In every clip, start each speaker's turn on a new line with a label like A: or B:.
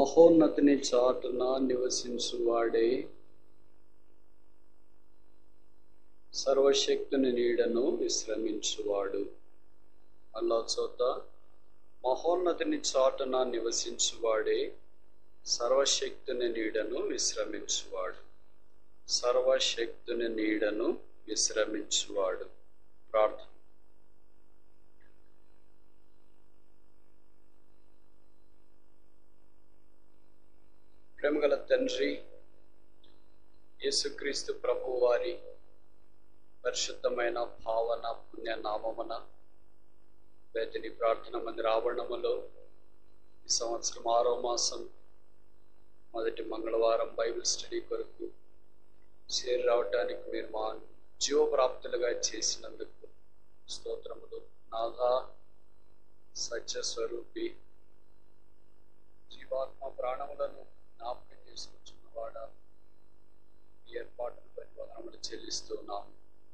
A: మహోన్నతిని చాటున నివసించువాడే సర్వశక్తుని నీడను విశ్రమించువాడు అల్లా చోత మహోన్నతిని చాటున నివసించువాడే సర్వశక్తుని నీడను విశ్రమించువాడు సర్వశక్తుని నీడను విశ్రమించువాడు ప్రార్థన ప్రేమగల తండ్రి యేసుక్రీస్తు ప్రభు వారి పరిశుద్ధమైన భావన పుణ్య నామమున వేతిని ప్రార్థన మందిర ఆవరణములో ఈ సంవత్సరం ఆరో మాసం మొదటి మంగళవారం బైబిల్ స్టడీ కొరకు చేరి రావటానికి మీరు మా జీవప్రాప్తులుగా చేసినందుకు స్తోత్రములు నాథా సత్య స్వరూపి జీవాత్మ ప్రాణములను జ్ఞాపకం చేసుకొచ్చున్నవాడా ఈ ఏర్పాటును బట్టి వదనములు చెల్లిస్తున్నాము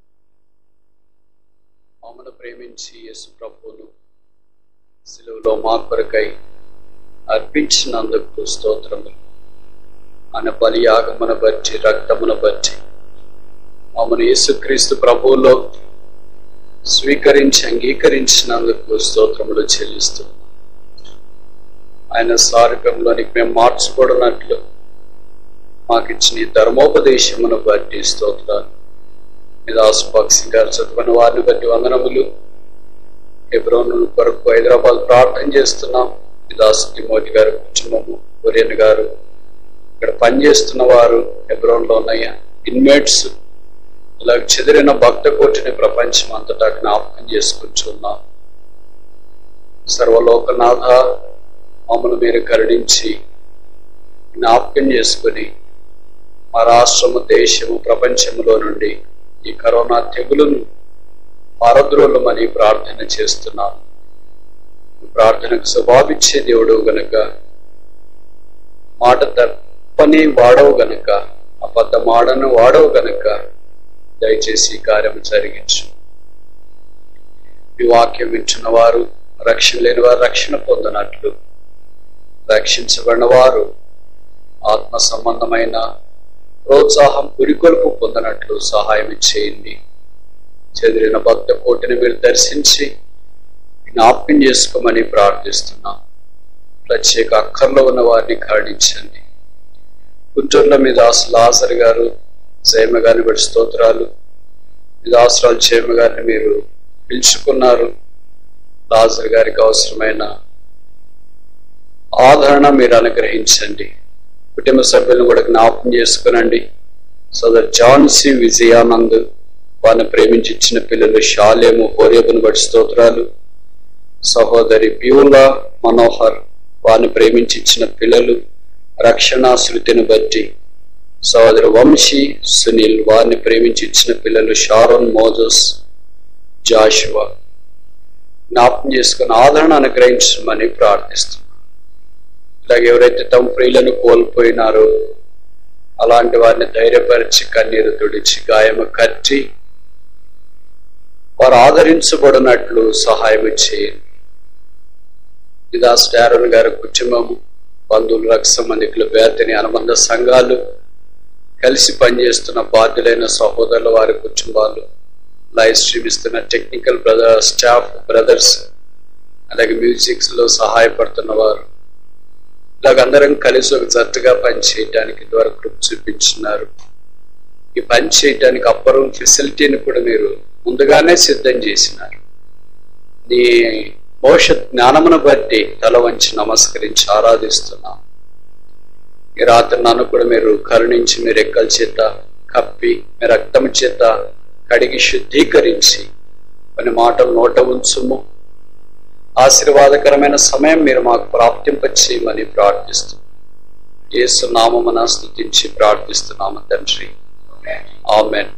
A: మమ్మను ప్రేమించి యేసు ప్రభువును సిలువలో మా కొరకై అర్పించినందుకు స్తోత్రములు ఆయన బలియాగమును బట్టి రక్తమును బట్టి మమ్మను యేసుక్రీస్తు ప్రభువులో స్వీకరించి అంగీకరించినందుకు స్తోత్రములు చెల్లిస్తున్నాం ఆయన సారూప్యంలోనికి మేము మార్చబడినట్లు మాకు ఇచ్చిన ఈ ధర్మోపదేశమును బట్టి స్తోత్రాలు మిదాసు పక్షి గారు చదువుకున్న వారిని బట్టి వందనములు ఎబ్రోన్ కొరకు హైదరాబాద్ ప్రార్థన చేస్తున్నాం మిదాసు తిమోతి గారు కుటుంబము కొరియన్ గారు ఇక్కడ పనిచేస్తున్న వారు ఎబ్రోన్ లో ఉన్న ఇన్మేట్స్ ఇలా చెదిరిన భక్త కోటిని ప్రపంచం అంతటా జ్ఞాపకం చేసుకుంటున్నాం సర్వలోకనాథ మమ్మల్ని మీరు కరుణించి జ్ఞాపకం చేసుకుని మా రాష్ట్రము దేశము ప్రపంచములో నుండి ఈ కరోనా తెగులును పారద్రోలమని ప్రార్థన చేస్తున్నాను ప్రార్థనకు స్వభావిచ్చే దేవుడు గనుక మాట తప్పని వాడవు గనుక అబద్ధమాడను వాడవు గనుక దయచేసి ఈ కార్యం జరిగించు ఈ వాక్యం వింటున్న వారు రక్షణ లేని వారు రక్షణ పొందినట్లు రక్షించబడిన వారు ఆత్మ సంబంధమైన ప్రోత్సాహం పురికొల్పు పొందినట్లు సహాయం చేయండి చెదిరిన భక్త కోటిని మీరు దర్శించి జ్ఞాపకం చేసుకోమని ప్రార్థిస్తున్నాం ప్రత్యేక అక్కర్లో ఉన్న వారిని కరుణించండి గుంటూరులో మీ దాసు లాసర్ గారు జయమ గారిని బట్టి స్తోత్రాలు మీ దాసరాలు జయమ గారిని మీరు పిలుచుకున్నారు లాజర్ గారికి అవసరమైన ఆదరణ మీరు అనుగ్రహించండి కుటుంబ సభ్యులను కూడా జ్ఞాపకం చేసుకునండి సోదర్ జాన్సీ విజయానంద్ వారిని ప్రేమించి ఇచ్చిన పిల్లలు షాలేము హోరేబును బట్టి స్తోత్రాలు సహోదరి ప్యూలా మనోహర్ వారిని ప్రేమించి ఇచ్చిన పిల్లలు రక్షణ శృతిని బట్టి సహోదరి వంశీ సునీల్ వారిని ప్రేమించి ఇచ్చిన పిల్లలు షారోన్ మోజస్ జాషువా జ్ఞాపకం చేసుకుని ఆదరణ అనుగ్రహించమని ప్రార్థిస్తున్నాం ఇలాగ ఎవరైతే తమ ప్రియులను కోల్పోయినారో అలాంటి వారిని ధైర్యపరిచి కన్నీరు తుడిచి గాయము కట్టి వారు ఆదరించబడినట్లు సహాయం చేయండి ఇదా స్టారన్ గారి కుటుంబము బంధువులు రక్త సంబంధికులు బేతని అనుబంధ సంఘాలు కలిసి పనిచేస్తున్న బాధ్యులైన సహోదరుల వారి కుటుంబాలు లైవ్ స్ట్రీమ్ ఇస్తున్న టెక్నికల్ బ్రదర్ స్టాఫ్ బ్రదర్స్ అలాగే మ్యూజిక్స్ లో సహాయపడుతున్న వారు ఇలాగ అందరం కలిసి ఒక జట్టుగా పని చేయటానికి ద్వారా కృప చూపించున్నారు ఈ పని చేయటానికి అప్పరం ఫెసిలిటీని కూడా మీరు ముందుగానే సిద్ధం చేసినారు నీ భవిష్యత్ జ్ఞానమును బట్టి తల వంచి నమస్కరించి ఆరాధిస్తున్నాం ఈ రాత్రి నన్ను కూడా మీరు కరుణించి మీ రెక్కల చేత కప్పి మీ రక్తం చేత కడిగి శుద్ధీకరించి కొన్ని మాటలు నోట ఉంచుము ఆశీర్వాదకరమైన సమయం మీరు మాకు ప్రాప్తింప చేయమని ప్రార్థిస్తూ యేసు నామమున స్థుతించి ప్రార్థిస్తున్నాము తండ్రి ఆమెన్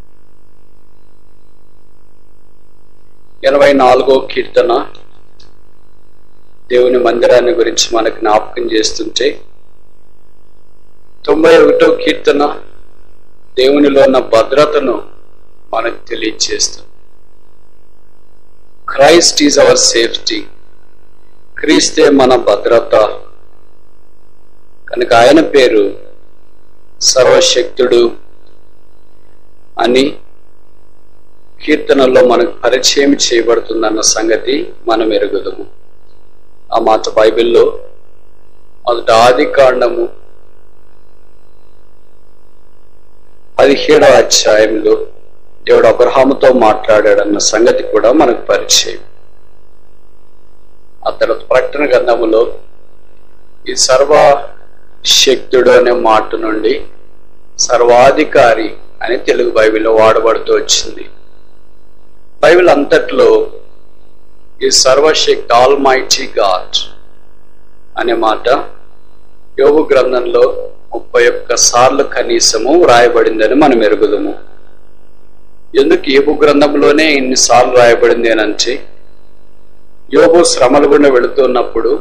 A: ఎనభై నాలుగో కీర్తన దేవుని మందిరాన్ని గురించి మనకు జ్ఞాపకం చేస్తుంటే తొంభై ఒకటో కీర్తన దేవునిలో ఉన్న భద్రతను మనకు తెలియచేస్తుంది క్రైస్ట్ ఈజ్ అవర్ సేఫ్టీ క్రీస్తే మన భద్రత కనుక ఆయన పేరు సర్వశక్తుడు అని కీర్తనలో మనకు పరిచయం చేయబడుతుందన్న సంగతి మనం ఎరుగుదము ఆ మాట బైబిల్లో మొదట ఆది కాండము పదిహేడవ అధ్యాయంలో దేవుడు అబ్రహాముతో మాట్లాడాడన్న సంగతి కూడా మనకు పరిచయం ఆ తర్వాత ప్రకటన గ్రంథములో ఈ సర్వ శక్తుడు అనే మాట నుండి సర్వాధికారి అని తెలుగు బైబిల్లో వాడబడుతూ వచ్చింది బైబిల్ అంతట్లో ఈ సర్వశక్తి ఆల్ మైటీ గాడ్ అనే మాట యోగు గ్రంథంలో ముప్పై ఒక్క సార్లు కనీసము వ్రాయబడిందని మనం ఎరుగుదము ఎందుకు యోగు గ్రంథంలోనే ఇన్ని సార్లు రాయబడింది అని అంటే యోగు శ్రమల గుండా వెళుతున్నప్పుడు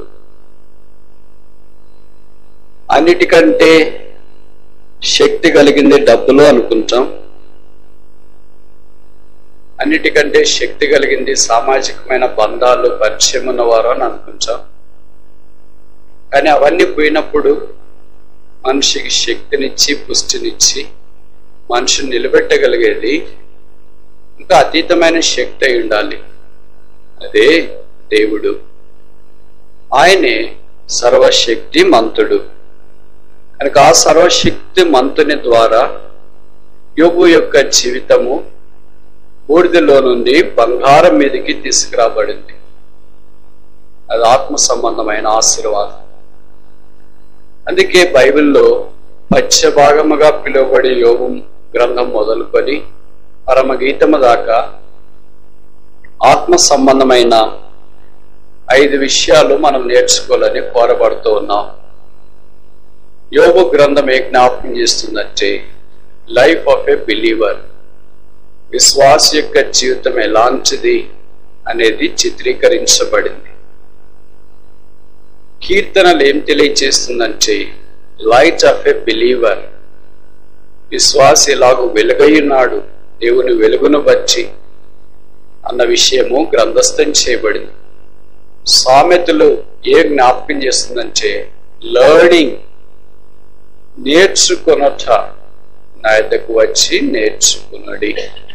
A: అన్నిటికంటే శక్తి కలిగింది డబ్బులు అనుకుంటాం అన్నిటికంటే శక్తి కలిగింది సామాజికమైన బంధాలు పరిచయం ఉన్నవారు అని అనుకుంటాం కానీ అవన్నీ పోయినప్పుడు మనిషికి శక్తినిచ్చి పుష్టినిచ్చి మనిషిని నిలబెట్టగలిగేది ఇంకా అతీతమైన శక్తి అయి ఉండాలి అదే దేవుడు ఆయనే సర్వశక్తి మంతుడు కనుక ఆ సర్వశక్తి మంతుని ద్వారా యోగు యొక్క జీవితము బూడిదలో నుండి బంగారం మీదకి తీసుకురాబడింది అది ఆత్మ సంబంధమైన ఆశీర్వాదం అందుకే బైబిల్లో పచ్చభాగముగా పిలువబడే యోగం గ్రంథం మొదలుకొని పరమగీతము దాకా ఆత్మ సంబంధమైన ఐదు విషయాలు మనం నేర్చుకోవాలని కోరబడుతూ ఉన్నాం యోగ గ్రంథం ఏ జ్ఞాపకం చేస్తుందంటే లైఫ్ ఆఫ్ ఏ బిలీవర్ విశ్వాస యొక్క జీవితం ఎలాంటిది అనేది చిత్రీకరించబడింది కీర్తనలు ఏం తెలియచేస్తుందంటే లైట్ ఆఫ్ ఏ బిలీవర్ విశ్వాస ఎలాగూ వెలుగయ్యున్నాడు దేవుని వెలుగును బట్టి అన్న విషయము గ్రంథస్థం చేయబడింది సామెతలు ఏ జ్ఞాపకం చేస్తుందంటే లర్నింగ్ నేర్చుకొనట నా యొద్దకు వచ్చి నేర్చుకున్నది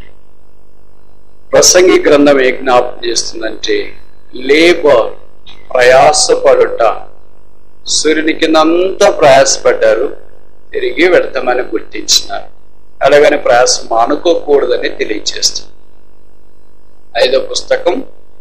A: ప్రసంగి గ్రంథం ఏ జ్ఞాపకం చేస్తుందంటే లేబర్ ప్రయాసపడుట సూర్యుని కింద అంతా ప్రయాసపడ్డారు తిరిగి వెడతామని గుర్తించినారు అలాగని ప్రయాసం మానుకోకూడదని తెలియజేస్తుంది ఐదో పుస్తకం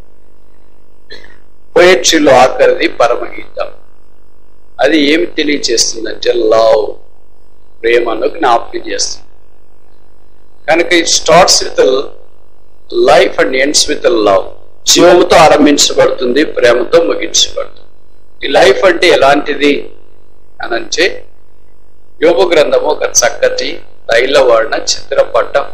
A: పోయట్రీలో ఆఖరిది పరమగీతం అది ఏమి తెలియచేస్తుందంటే లవ్ ప్రేమను జ్ఞాపకం చేస్తుంది కనుక it starts with life and ends with love జీవముతో ఆరంభించబడుతుంది ప్రేమతో ముగించబడుతుంది ఈ లైఫ్ అంటే ఎలాంటిది అని అంటే యోగ గ్రంథము ఒక చక్కటి తైలవర్ణ చిత్రపటం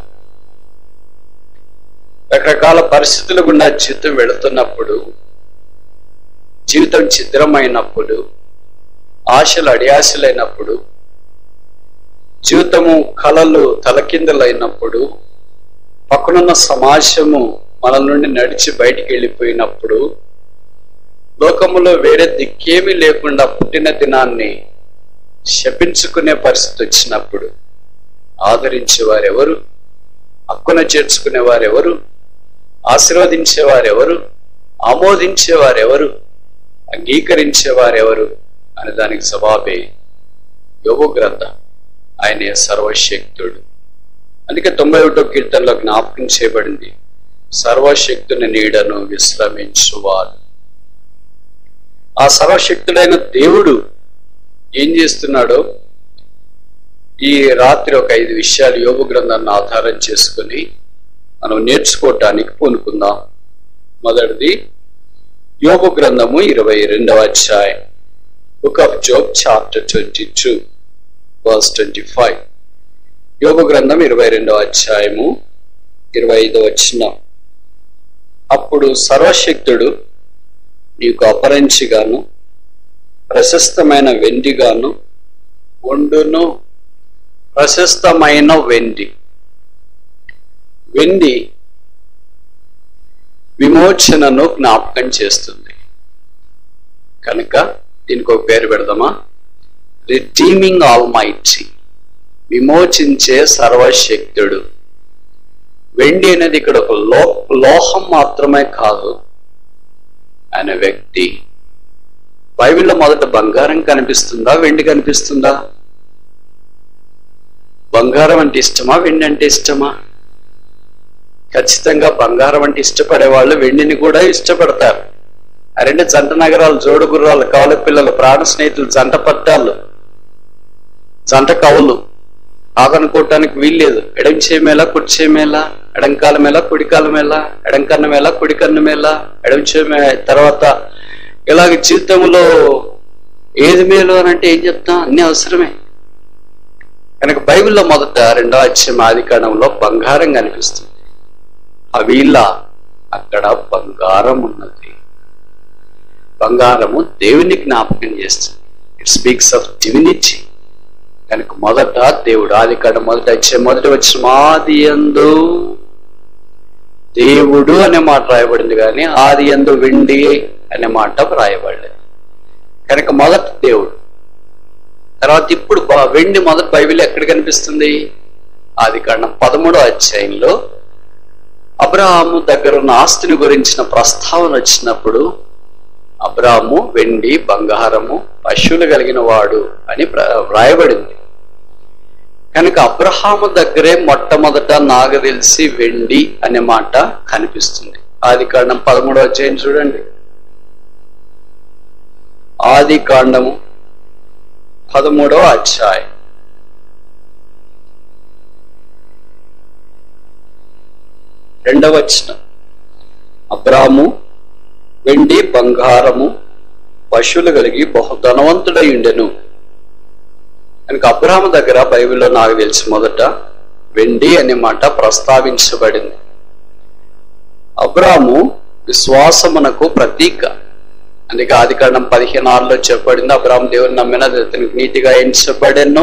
A: రకరకాల పరిస్థితులు గుండా జీవితం వెళుతున్నప్పుడు జీవితం ఛిద్రమైనప్పుడు ఆశలు అడియాశలైనప్పుడు జీవితము కళలు తలకిందలైనప్పుడు పక్కనున్న సమాజము మన నుండి నడిచి బయటికి వెళ్ళిపోయినప్పుడు లోకములో వేరే దిక్కేమీ లేకుండా పుట్టిన దినాన్ని శపించుకునే పరిస్థితి వచ్చినప్పుడు ఆదరించే వారెవరు హక్కున చేర్చుకునే వారెవరు ఆశీర్వదించే వారెవరు ఆమోదించే వారెవరు అంగీకరించే వారెవరు అనే దానికి జవాబే యోగ గ్రంథం ఆయనే సర్వశక్తుడు అందుకే తొంభై ఒకటో కీర్తనలో జ్ఞాపకం చేయబడింది సర్వశక్తుని నీడను విశ్రమించువాడు ఆ సర్వశక్తుడైన దేవుడు ఏం చేస్తున్నాడో ఈ రాత్రి ఒక ఐదు విషయాలు యోగ గ్రంథాన్ని ఆధారం చేసుకుని మనం నేర్చుకోవటానికి పూనుకుందాం మొదటిది యోగ గ్రంథము ఇరవై రెండవ అధ్యాయం book of Job chapter twenty two verse twenty five యోగ గ్రంథం ఇరవై రెండవ అధ్యాయము ఇరవై ఐదవ వచ్చిన అప్పుడు సర్వశక్తుడు నీకు అపరంచిగాను ప్రశస్తమైన వెండిగాను వండును ప్రశస్తమైన వెండి వెండి విమోచనను జ్ఞాపకం చేస్తుంది కనుక దీనికి ఒక పేరు పెడదామా రిడీమింగ్ ఆల్ మైటీ విమోచించే సర్వశక్తుడు వెండి అనేది ఇక్కడ ఒక లో లోహం మాత్రమే కాదు ఆయన వ్యక్తి బైబిల్లో మొదట బంగారం కనిపిస్తుందా వెండి కనిపిస్తుందా బంగారం అంటే ఇష్టమా వెండి అంటే ఇష్టమా ఖచ్చితంగా బంగారం అంటే ఇష్టపడే వాళ్ళు వెండిని కూడా ఇష్టపడతారు ఆ రెండు జంట నగరాలు జోడు గుర్రాలు కవల పిల్లలు ప్రాణ స్నేహితులు జంట పట్టాలు జంట కవులు ఆగనుకోవటానికి వీల్లేదు ఎడం చేయమేలా కుడి చేయమేలా ఎడంకాల మేళ కుడికాల మేళ ఎడంకన్న మేళ కుడికన్ను మేళ ఎడం చేమే తర్వాత ఇలాగ జీవితంలో ఏది మేలు అని అంటే ఏం చెప్తాం అన్ని అవసరమే కనుక బైబిల్లో మొదట రెండో అధ్యాయం ఆది కాండంలో బంగారం కనిపిస్తుంది అవిల అక్కడ బంగారం ఉన్నది బంగారము దేవుని జ్ఞాపకం చేస్తుంది ఇట్ స్పీక్స్ ఆఫ్ డివినిటీ కనుక మొదట దేవుడు ఆది కాడ మొదట వచ్చే మొదట వచ్చిన ఆది ఎందు దేవుడు అనే మాట రాయబడింది కానీ ఆది ఎందు వెండి అనే మాట రాయబడలేదు కనుక మొదట దేవుడు తర్వాత ఇప్పుడు బ- వెండి మొదట బైబిల్ ఎక్కడ కనిపిస్తుంది ఆది కాండం పదమూడో అధ్యాయంలో అబ్రహాము దగ్గర ఉన్న ఆస్తిని గురించిన ప్రస్తావన వచ్చినప్పుడు అబ్రాము వెండి బంగారము పశువులు కలిగిన వాడు అని ప్ర- వ్రాయబడింది కనుక అబ్రహాము దగ్గరే మొట్టమొదట నాకు తెలిసి వెండి అనే మాట కనిపిస్తుంది ఆది కాండం పదమూడవ అధ్యాయం చూడండి ఆది కాండము పదమూడవ అధ్యాయం రెండవ వచనం అబ్రాము వెండి బంగారము పశువులు కలిగి బహు ధనవంతుడై ఉండెను కనుక అబ్రాహము దగ్గర బైబిల్లో నాకు తెలిసి మొదట వెండి అనే మాట ప్రస్తావించబడింది అబ్రాము విశ్వాసమునకు ప్రతీక అందుకే ఆది కాండం పదిహేను ఆరులో చెప్పబడింది అబ్రాహం దేవుని నమ్మిన అతనికి నీతిగా ఎంచబడెను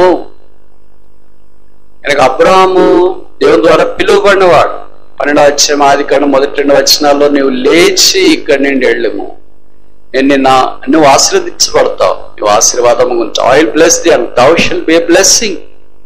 A: కనుక అబ్రాహము దేవుని ద్వారా పిలువబడినవాడు పన్నెండు వచ్చాము ఆది కాండం మొదటి రెండు వచనాల్లో నువ్వు లేచి ఇక్కడి నుండి వెళ్ళము నేను నిన్న నువ్వు ఆశీర్వదించబడతావు నువ్వు ఆశీర్వాదం గురించి I'll bless thee and thou shall be blessing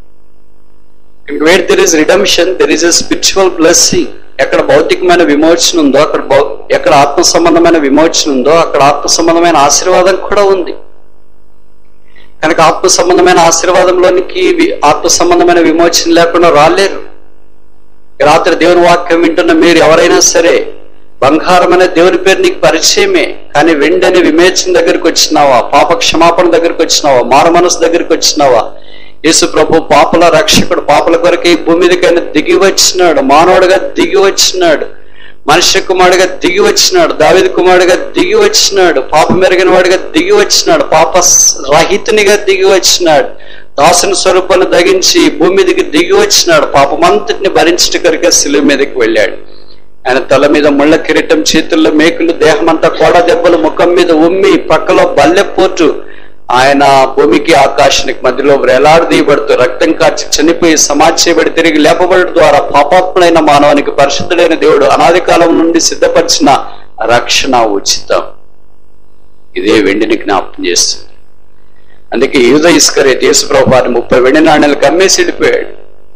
A: where there is redemption there is a spiritual blessing ఎక్కడ భౌతికమైన విమోచన ఉందో అక్కడ భౌ ఎక్కడ ఆత్మ సంబంధమైన విమోచన ఉందో అక్కడ ఆత్మ సంబంధమైన ఆశీర్వాదం కూడా ఉంది కనుక ఆత్మ సంబంధమైన ఆశీర్వాదంలోనికి వి- ఆత్మ సంబంధమైన విమోచన లేకుండా రాలేరు ఈ రాత్రి దేవుని వాక్యం వింటున్న మీరు ఎవరైనా సరే బంగారం అనే దేవుని పేరు నీకు పరిచయమే కానీ వెండి అనే విమోచన దగ్గరికి వచ్చినావా పాప క్షమాపణ దగ్గరికి వచ్చినావా మార మనసు దగ్గరికి వచ్చినావా యేసు ప్రభు పాపల రక్షకుడు పాపల కొరకు ఈ భూమి మీదకి ఆయన దిగి వచ్చినాడు మానవుడిగా దిగి వచ్చినాడు మనుష్య కుమారుడిగా దిగి వచ్చినాడు దావిది కుమారుడిగా దిగి వచ్చినాడు పాప మెరుగిన వాడిగా దిగి వచ్చినాడు పాప స్- రహితునిగా దిగి వచ్చినాడు దాసుని స్వరూపాన్ని దగించి భూమి మీదకి దిగి వచ్చినాడు పాపమంతటిని భరించట కొరకే శిలువ మీదకి వెళ్ళాడు ఆయన తల మీద ముళ్ళ కిరీటం చేతుల్లో మేకులు దేహమంతా కోడ దెబ్బలు ముఖం మీద ఉమ్మి పక్కలో బల్లెపోటు ఆయన భూమికి ఆకాశానికి మధ్యలో వేలాడదీయబడుతూ రక్తం కార్చి చనిపోయి సమాధి చేయబడి తిరిగి లేపబడడం ద్వారా పాపాత్ములైన మానవానికి పరిశుద్ధుడైన దేవుడు అనాది కాలం నుండి సిద్ధపరిచిన రక్షణ ఉచితం ఇదే వెండిని జ్ఞాపకం చేస్తుంది అందుకే యూద ఇస్కరే యేసుప్రభువారిని ముప్పై వెండి నాణ్యాలకు అమ్మేసి వెళ్ళిపోయాడు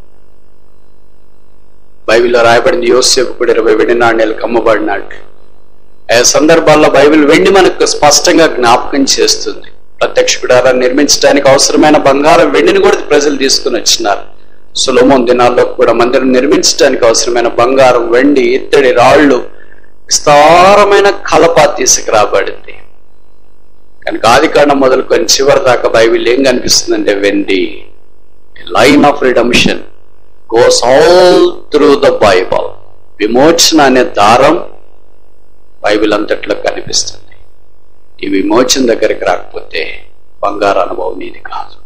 A: బైబిల్లో రాయబడింది యోసేపు కూడా ఇరవై వెండి నాణ్యాలకు అమ్మబడినాడు ఆ సందర్భాల్లో బైబిల్ వెండి మనకు స్పష్టంగా జ్ఞాపకం చేస్తుంది ప్రత్యక్ష గుడారాన్ని నిర్మించడానికి అవసరమైన బంగారం వెండిని కూడా ప్రజలు తీసుకుని వచ్చినారు సులోమోన్ దినాల్లో కూడా మందిరం నిర్మించడానికి అవసరమైన బంగారం వెండి ఇత్తడి రాళ్ళు విస్తారమైన కలప తీసుకురాబడింది కనుక ఆది కాండం మొదలుకొని చివరి దాకా బైబిల్ ఏం కనిపిస్తుందంటే వెండి line of redemption goes all through the Bible విమోచన అనే దారం బైబిల్ అంతట్లో కనిపిస్తుంది ఈ విమోచన దగ్గరికి రాకపోతే బంగారు అనుభవం నీది కాదు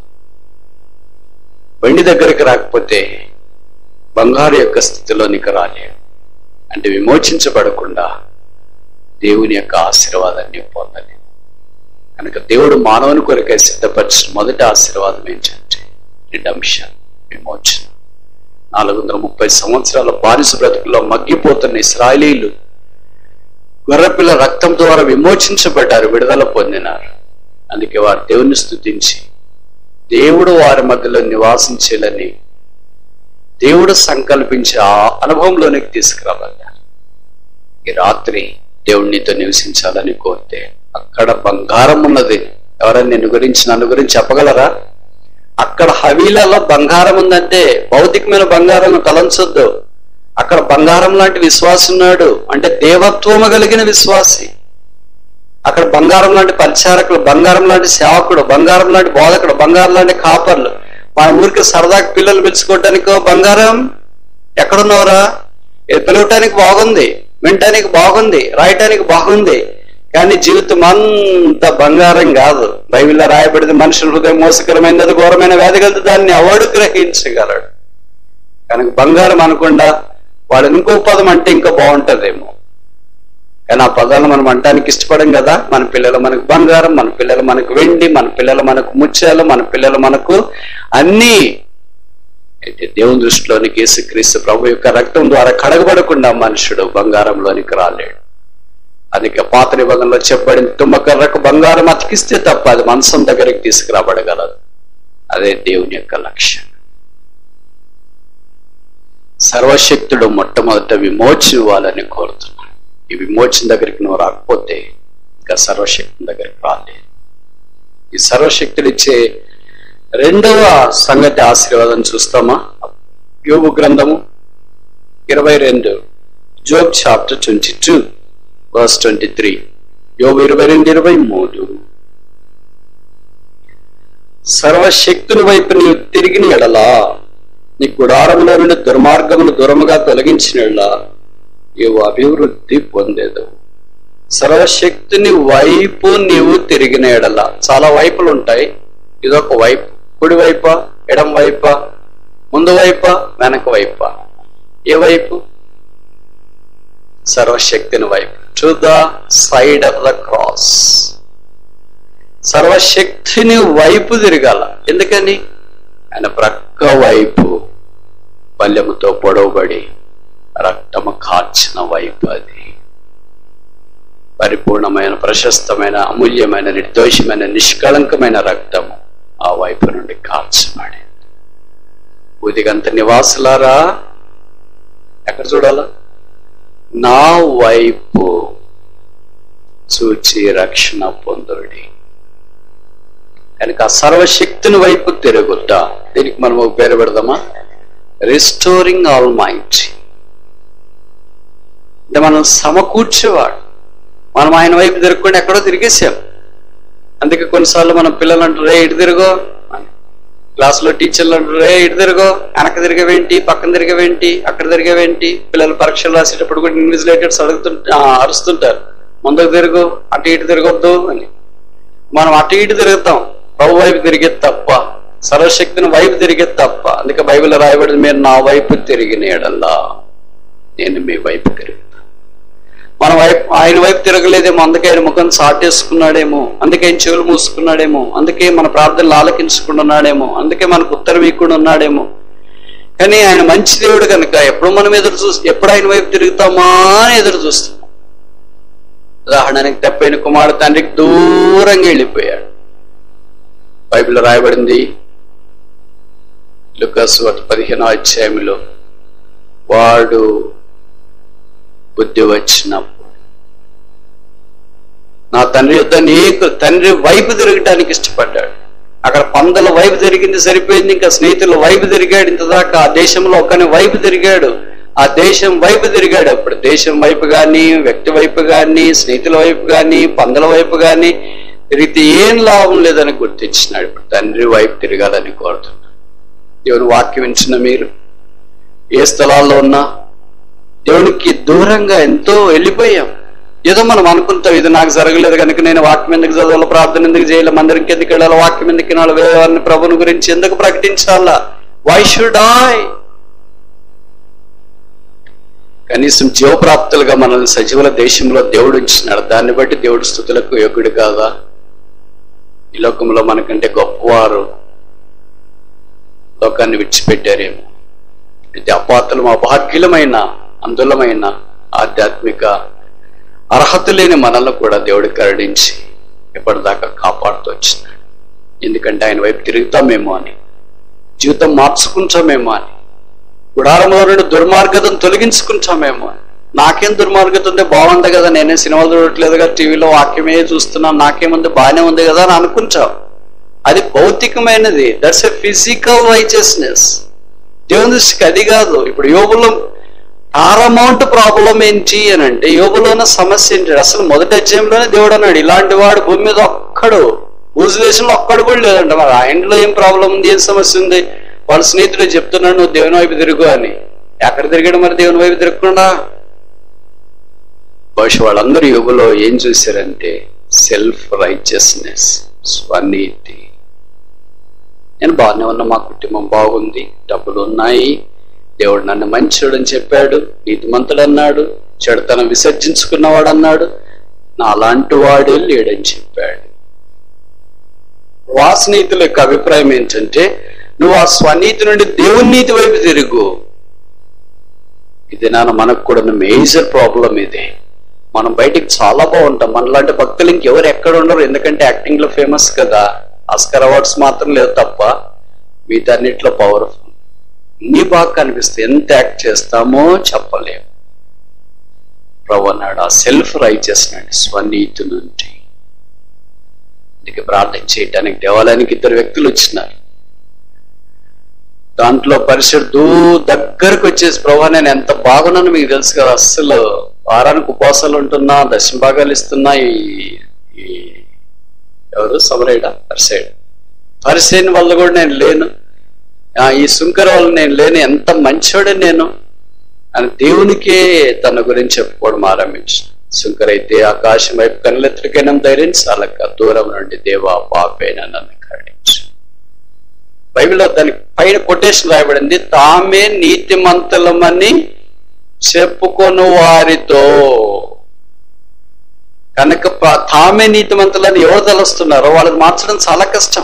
A: వెండి దగ్గరికి రాకపోతే బంగారు యొక్క స్థితిలో నీకు రాలేవు అంటే విమోచించబడకుండా దేవుని యొక్క ఆశీర్వాదాన్ని పొందలేవు కనుక దేవుడు మానవుని కొరకై సిద్ధపరిచిన మొదటి ఆశీర్వాదం ఏంటంటే రిడమ్షన్ విమోచన నాలుగు వందల ముప్పై సంవత్సరాల బానిస బ్రతుకుల్లో మగ్గిపోతున్న ఇస్రాయలీలు గొర్రెపిల్ల రక్తం ద్వారా విమోచించబడ్డారు విడుదల పొందినారు అందుకే వారు దేవుని స్తుతించి దేవుడు వారి మధ్యలో నివాసించాలని దేవుడు సంకల్పించే ఆ అనుభవంలోనికి తీసుకురావాలి ఈ రాత్రి దేవుడు నీతో నివసించాలని కోరితే అక్కడ బంగారం ఉన్నది ఎవరైనా నిన్ను గురించి నన్ను గురించి చెప్పగలరా అక్కడ హవీలలో బంగారం ఉందంటే భౌతికమైన బంగారం తలంచొద్దు అక్కడ బంగారం లాంటి విశ్వాసి ఉన్నాడు అంటే దేవత్వము కలిగిన విశ్వాసి అక్కడ బంగారం లాంటి పరిచారకులు బంగారం లాంటి సేవకుడు బంగారం లాంటి బోధకుడు బంగారం లాంటి కాపర్లు మన ఊరికి సరదాకి పిల్లలు పిలుచుకోవటానికో బంగారం ఎక్కడున్నవరా ఇది పిలవటానికి బాగుంది వినటానికి బాగుంది రాయటానికి బాగుంది కానీ జీవితం అంత బంగారం కాదు బైబిల్లో రాయబడింది మనుషుల హృదయం మోసకరమైనది ఘోరమైన వ్యాధి కలిసి దాన్ని ఎవడు గ్రహించగలడు కనుక బంగారం అనకుండా వాడు ఇంకో పదం అంటే ఇంకా బాగుంటదేమో కానీ ఆ పదాలు మనం అంటానికి ఇష్టపడం కదా మన పిల్లలు మనకు బంగారం మన పిల్లలు మనకు వెండి మన పిల్లలు మనకు ముత్యాలు మన పిల్లలు మనకు అన్నీ అయితే దేవుని దృష్టిలోనికి యేసుక్రీస్తు ప్రభు యొక్క రక్తం ద్వారా కడగబడకుండా మనుషుడు బంగారంలోనికి రాలేడు అందుకే పాత నిబంధనలో చెప్పబడింది తుమ్మకర్రకు బంగారం అతికిస్తే తప్ప అది మనసం దగ్గరికి తీసుకురాబడగలదు అదే దేవుని యొక్క లక్ష్యం సర్వశక్తుడు మొట్టమొదట విమోచన ఇవ్వాలని కోరుతున్నాడు ఈ విమోచన దగ్గరికి నువ్వు రాకపోతే ఇంకా సర్వశక్తి దగ్గరికి రాలేదు ఈ సర్వశక్తులు ఇచ్చే రెండవ సంగతి ఆశీర్వాదం చూస్తామా యోగు గ్రంథము ఇరవై రెండు Job chapter twenty two verse twenty three యోగు ఇరవై రెండు ఇరవై మూడు సర్వశక్తుని వైపు నీవు తిరిగిన ఎడలా నీ గుడారంలో నుండి దుర్మార్గమును దూరముగా తొలగించిన ఎడలా నీవు అభివృద్ధి పొందేదు సర్వశక్తిని వైపు నీవు తిరిగిన ఎడల చాలా వైపులు ఉంటాయి ఇదొక వైపు కుడి వైపా ఎడం వైపా ముందు వైపా వెనక వైపా ఏ వైపు సర్వశక్తిని వైపు to the side of the cross సర్వశక్తిని వైపు తిరగాల ఎందుకని ఆయన ప్రక్క వైపు పల్లెముతో పొడవబడి రక్తము కార్చిన వైపు అది పరిపూర్ణమైన ప్రశస్తమైన అమూల్యమైన నిర్దోషమైన నిష్కళంకమైన రక్తము ఆ వైపు నుండి కార్చబడి ఉదిగంత నివాసులారా ఎక్కడ చూడాలా నా వైపు చూచి రక్షణ పొందుడి కనుక ఆ సర్వశక్తిని వైపు తిరుగుట దీనికి మనం ఒక పేరు పెడదామా రిస్టోరింగ్ ఆల్ మైండ్ అంటే మనం సమకూర్చేవాడు మనం ఆయన వైపు తిరగకుండా ఎక్కడో తిరిగేసాం అందుకే కొన్నిసార్లు మన పిల్లలు అంటారు రే ఇటు తిరుగో అని క్లాసులో టీచర్లు అంటారు రే ఇటు తిరుగో వెనక తిరిగవేంటి పక్కన తిరిగవేంటి అక్కడ తిరిగవేంటి పిల్లలు పరీక్షలు రాసేటప్పుడు కూడా ఇన్విజిలేటర్స్ అడుగుతుంట ఆ, అరుస్తుంటారు ముందుకు తిరుగు అటు ఇటు తిరగొద్దు అని మనం అటు ఇటు తిరుగుతాం ప్రభు వైపు తిరిగేది తప్ప సర్వశక్తిని వైపు తిరిగేది తప్ప అందుకే బైబిల్ రాయబడింది మీరు నా వైపు తిరిగిన ఎడల్లా నేను మీ వైపు తిరుగుతాను మన వైపు ఆయన వైపు తిరగలేదేమో అందుకే ఆయన ముఖం సాటేసుకున్నాడేమో అందుకే ఆయన చెవులు మూసుకున్నాడేమో అందుకే మన ప్రార్థనలు ఆలకించుకుంటున్నాడేమో అందుకే మనకు ఉత్తరం ఇవ్వకుండా ఉన్నాడేమో కానీ ఆయన మంచి దేవుడు కనుక ఎప్పుడు మనం ఎదురు చూసి ఎప్పుడు ఆయన వైపు తిరుగుతామా అని ఎదురు చూస్తాం ఉదాహరణకి తప్పైన కుమారుడు తండ్రికి దూరంగా వెళ్ళిపోయాడు బైబిల్లో రాయబడింది లుకాస్ పదిహేనో అధ్యాయంలో వాడు బుద్ధి వచ్చినప్పుడు నా తండ్రి యొద్ద నీకు తండ్రి వైపు తిరగటానికి ఇష్టపడ్డాడు అక్కడ పందల వైపు తిరిగింది సరిపోయింది ఇంకా స్నేహితుల వైపు తిరిగాడు ఇంతదాకా ఆ దేశంలో ఒకని వైపు తిరిగాడు ఆ దేశం వైపు తిరిగాడు అప్పుడు దేశం వైపు గాని వ్యక్తి వైపు గాని స్నేహితుల వైపు గాని పందల వైపు గాని తిరిగితే ఏం లాభం లేదని గుర్తించినాడు ఇప్పుడు తండ్రి వైపు తిరగాలని కోరుతున్నాడు దేవుని వాక్యం ఇచ్చిన మీరు ఏ స్థలాల్లో ఉన్నా దేవునికి దూరంగా ఎంతో వెళ్ళిపోయాం ఏదో మనం అనుకుంటాం ఇది నాకు జరగలేదు కనుక నేను వాక్యం ఎందుకు చదవాలి ప్రార్థన ఎందుకు చేయాలి మందిరికి ఎందుకు వెళ్ళాలి వాక్యం ఎందుకు వినాలి వేరే వారిని ప్రభుని గురించి ఎందుకు ప్రకటించాలా వై షుడ్ ఐ కనీసం జీవప్రాప్తులుగా మనల్ని సజీవుల దేశంలో దేవుడు ఉంచినాడు దాన్ని బట్టి దేవుడి స్థుతులకు యోగ్యుడు కాదా ఈ లోకంలో మనకంటే గొప్పవారు లోకాన్ని విడిచిపెట్టారేమో ఇది అపాత్రం అభాగ్యులమైన అందులమైన ఆధ్యాత్మిక అర్హత లేని మనల్ని కూడా దేవుడు కరుణించి ఎప్పటిదాకా కాపాడుతూ వచ్చినాడు ఎందుకంటే ఆయన వైపు తిరుగుతామేమో అని జీవితం మార్చుకుంటామేమో అని గుడారంలో నుండి దుర్మార్గతను తొలగించుకుంటామేమో అని నాకేం దుర్మార్గత ఉంటే బాగుంది కదా నేనే సినిమాలు చూడట్లేదు కదా టీవీలో వాక్యమే చూస్తున్నాను నాకేముంది బాగానే ఉంది కదా అని అనుకుంటాం అది భౌతికమైనది దట్స్ ఎ ఫిజికల్ రైచియస్నెస్ దేవుని దృష్టికి అది కాదు ఇప్పుడు యోగులో పారమౌంట్ ప్రాబ్లం ఏంటి అని అంటే యోగులో ఉన్న సమస్య ఏంటి అసలు మొదటి అధ్యాయంలోనే దేవుడు అన్నాడు ఇలాంటి వాడు భూమి మీద ఒక్కడు భూజలేషన్లో ఒక్కడు కూడా లేదంట మరి ఆయనలో ఏం ప్రాబ్లం ఉంది ఏం సమస్య ఉంది వాళ్ళ స్నేహితుడు చెప్తున్నాడు నువ్వు దేవుని వైపు తిరుగు అని ఎక్కడ తిరిగాడు మరి దేవుని వైపు తిరగకుండా బహుశా వాళ్ళందరూ యుగలో ఏం చూశారంటే సెల్ఫ్ రైచియస్నెస్ స్వనీతి నేను బాగానే ఉన్నా మా కుటుంబం బాగుంది డబ్బులు ఉన్నాయి దేవుడు నన్ను మంచోడు అని చెప్పాడు నీతిమంతుడు అన్నాడు చెడుతనం విసర్జించుకున్నవాడు అన్నాడు నా అలాంటి వాడే లేడని చెప్పాడు వాసనీతుల యొక్క అభిప్రాయం ఏంటంటే నువ్వు ఆ స్వనీతి నుండి దేవుని నీతి వైపు తిరుగు ఇది నాన్న మనకు కూడా మేజర్ ప్రాబ్లం ఇది మనం బయటికి చాలా బాగుంటాం మనలాంటి భక్తులు ఇంకెవరు ఎక్కడ ఉండరు ఎందుకంటే యాక్టింగ్ లో ఫేమస్ కదా ఆస్కర్ అవార్డ్స్ మాత్రం లేదు తప్ప వీటన్నిటిలో పవర్ఫుల్ ఇన్ని బాగా కనిపిస్తే ఎంత యాక్ట్ చేస్తామో చెప్పలేము ప్రభు అన్నాడు ఆ సెల్ఫ్ రైచియస్నెస్ స్వనీతి నుండి అందుకే ప్రార్థన చేయటానికి దేవాలయానికి ఇద్దరు వ్యక్తులు వచ్చినారు దాంట్లో పరిశుద్ధు దగ్గరకు వచ్చేసి ప్రభా నేను ఎంత బాగున్నాను మీకు తెలుసు కదా అస్సలు వారానికి ఉపవాసాలు ఉంటున్నా దశమ భాగాలు ఇస్తున్నా ఈ ఈ ఎవరు సమరేడ పరిసైడ్ పరిసైన్ వల్ల కూడా నేను లేను ఆ, ఈ సుంకర వల్ల నేను లేను ఎంత మంచివాడే నేను అని దేవునికే తన గురించి చెప్పుకోవడం ఆరంభించు శుంకర్ అయితే ఆకాశం వైపు కనులెత్తుడికైనా ధైర్యం చాలక దూరం నుండి దేవా పాపైన నన్ను కరుణించు బైబిల్లో దానికి పైన కొటేషన్ రాయబడింది తామే నీతిమంతులమని చెప్పుకొను వారితో కనుక ప- తామే నీతిమంతులని ఎవరు తలుస్తున్నారో వాళ్ళని మార్చడం చాలా కష్టం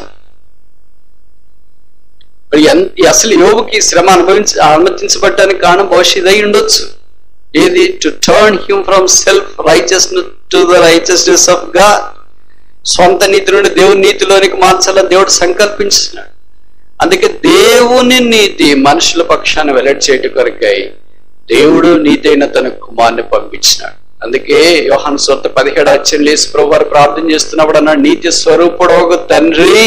A: మరి ఎన్- అసలు యోగుకి శ్రమ అనుభవించి అనుమతించబడటానికి కారణం బహుశా ఇదై ఉండొచ్చు ఏది to turn him from self righteousness to the righteousness of God సొంత నీతి నుండి దేవుని నీతిలోనికి మార్చాలని దేవుడు సంకల్పించినాడు అందుకే దేవుని నీతి మనుషుల పక్షాన్ని వెల్లడి చేయట కొరకై దేవుడు నీతి అయిన తన కుమార్ని పంపించినాడు అందుకే యోహాను సొంత పదిహేడు అచ్చం లేసి ప్రభు వారు ప్రార్థన చేస్తున్నప్పుడు అన్నాడు నీతి స్వరూపుడు ఒక తండ్రి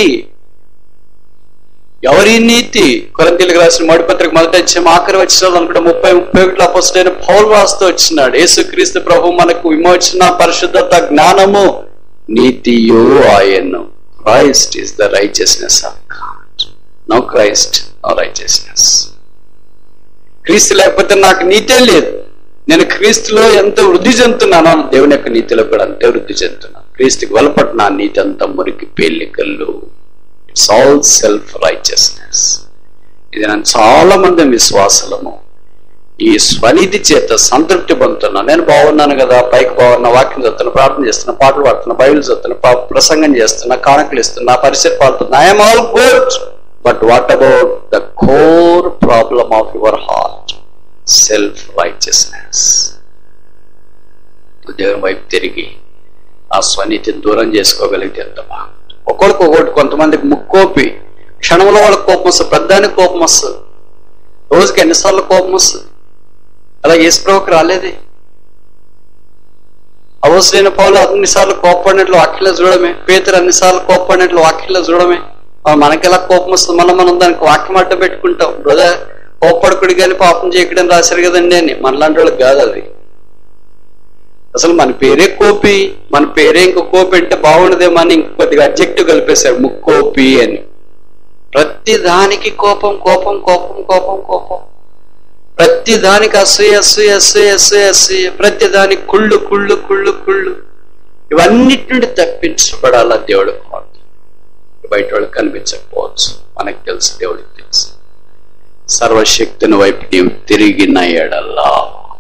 A: ఎవరి నీతి కొరంతీలకు రాసిన మొదటి పత్రిక మొదట వచ్చే ఆఖరి వచ్చిన అనుకుంటే ముప్పై ముప్పై ఒకటిలో అపోస్టైన పౌల్ రాస్తూ వచ్చినాడు యేసుక్రీస్తు ప్రభు మనకు విమోచన పరిశుద్ధత జ్ఞానము నీతియు ఆయన్ను Christ is the righteousness of God no Christ no righteousness క్రీస్తు లేకపోతే నాకు నీతే లేదు నేను క్రీస్తులో ఎంత వృద్ధి చెందుతున్నానో దేవుని యొక్క నీతిలో కూడా అంతే వృద్ధి చెందుతున్నాను క్రీస్తుకి వెలపట్టు నా నీతి అంతా మురికి పేలికల్లు ఇట్స్ ఆల్ సెల్ఫ్ రైచియస్నెస్ ఇది నేను చాలా మంది విశ్వాసలము ఈ స్వనీతి చేత సంతృప్తి పొందుతున్నా నేను బాగున్నాను కదా పైకి బాగున్నా వాక్యం చదువుతున్నా ప్రార్థన చేస్తున్నా పాటలు పాడుతున్నా బైబిల్ చదువుతున్నా పా- ప్రసంగం చేస్తున్నా కానుకలు ఇస్తున్నా పరిస్థితి పాడుతున్నా I'm all good but what about the core problem of your heart self righteousness దేవుని వైపు తిరిగి ఆ స్వనీతిని దూరం చేసుకోగలిగితే ఎంత బాగుంది ఒకరికి ఒకటి కొంతమందికి ముక్కోపి క్షణంలో వాళ్ళకి కోపం వస్తుంది పెద్దానికి కోపం వస్తుంది రోజుకి ఎన్నిసార్లు కోపం వస్తుంది అలా యేసుప్రభుకి రాలేదే అవసరమైన పౌలు అన్నిసార్లు కోప్పడినట్లు వాక్యలో చూడమే పేతురు అన్నిసార్లు కోప్పడినట్లు వాక్యలో చూడమే ఆ మనకి ఎలా కోపం వస్తుంది మళ్ళీ మనం దానికి వాక్యం అడ్డ పెట్టుకుంటాం బ్రదర్ కోప్పడకుడి కానీ పాపం చేయకడని రాశారు కదండి అని మనలాంటి వాళ్ళకి కాదు అది అసలు మన పేరే కోపి మన పేరే ఇంకో కోపి అంటే బాగుండదేమో అని ఇంకొద్దిగా అబ్జెక్టివ్ కలిపేశారు ముక్కోపి అని ప్రతి దానికి కోపం కోపం కోపం కోపం కోపం ప్రతి దానికి అసూయ అసూయ అసూయ అసూయ అసూయ ప్రతి దానికి కుళ్ళు కుళ్ళు కుళ్ళు కుళ్ళు ఇవన్నిటి నుండి తప్పించబడాలా దేవుడు కోరుతాడు బయట వాళ్ళకి కనిపించకపోవచ్చు మనకు తెలుసు దేవుడికి తెలుసు సర్వశక్తిని వైపు నీవు తిరిగిన ఎడల్లా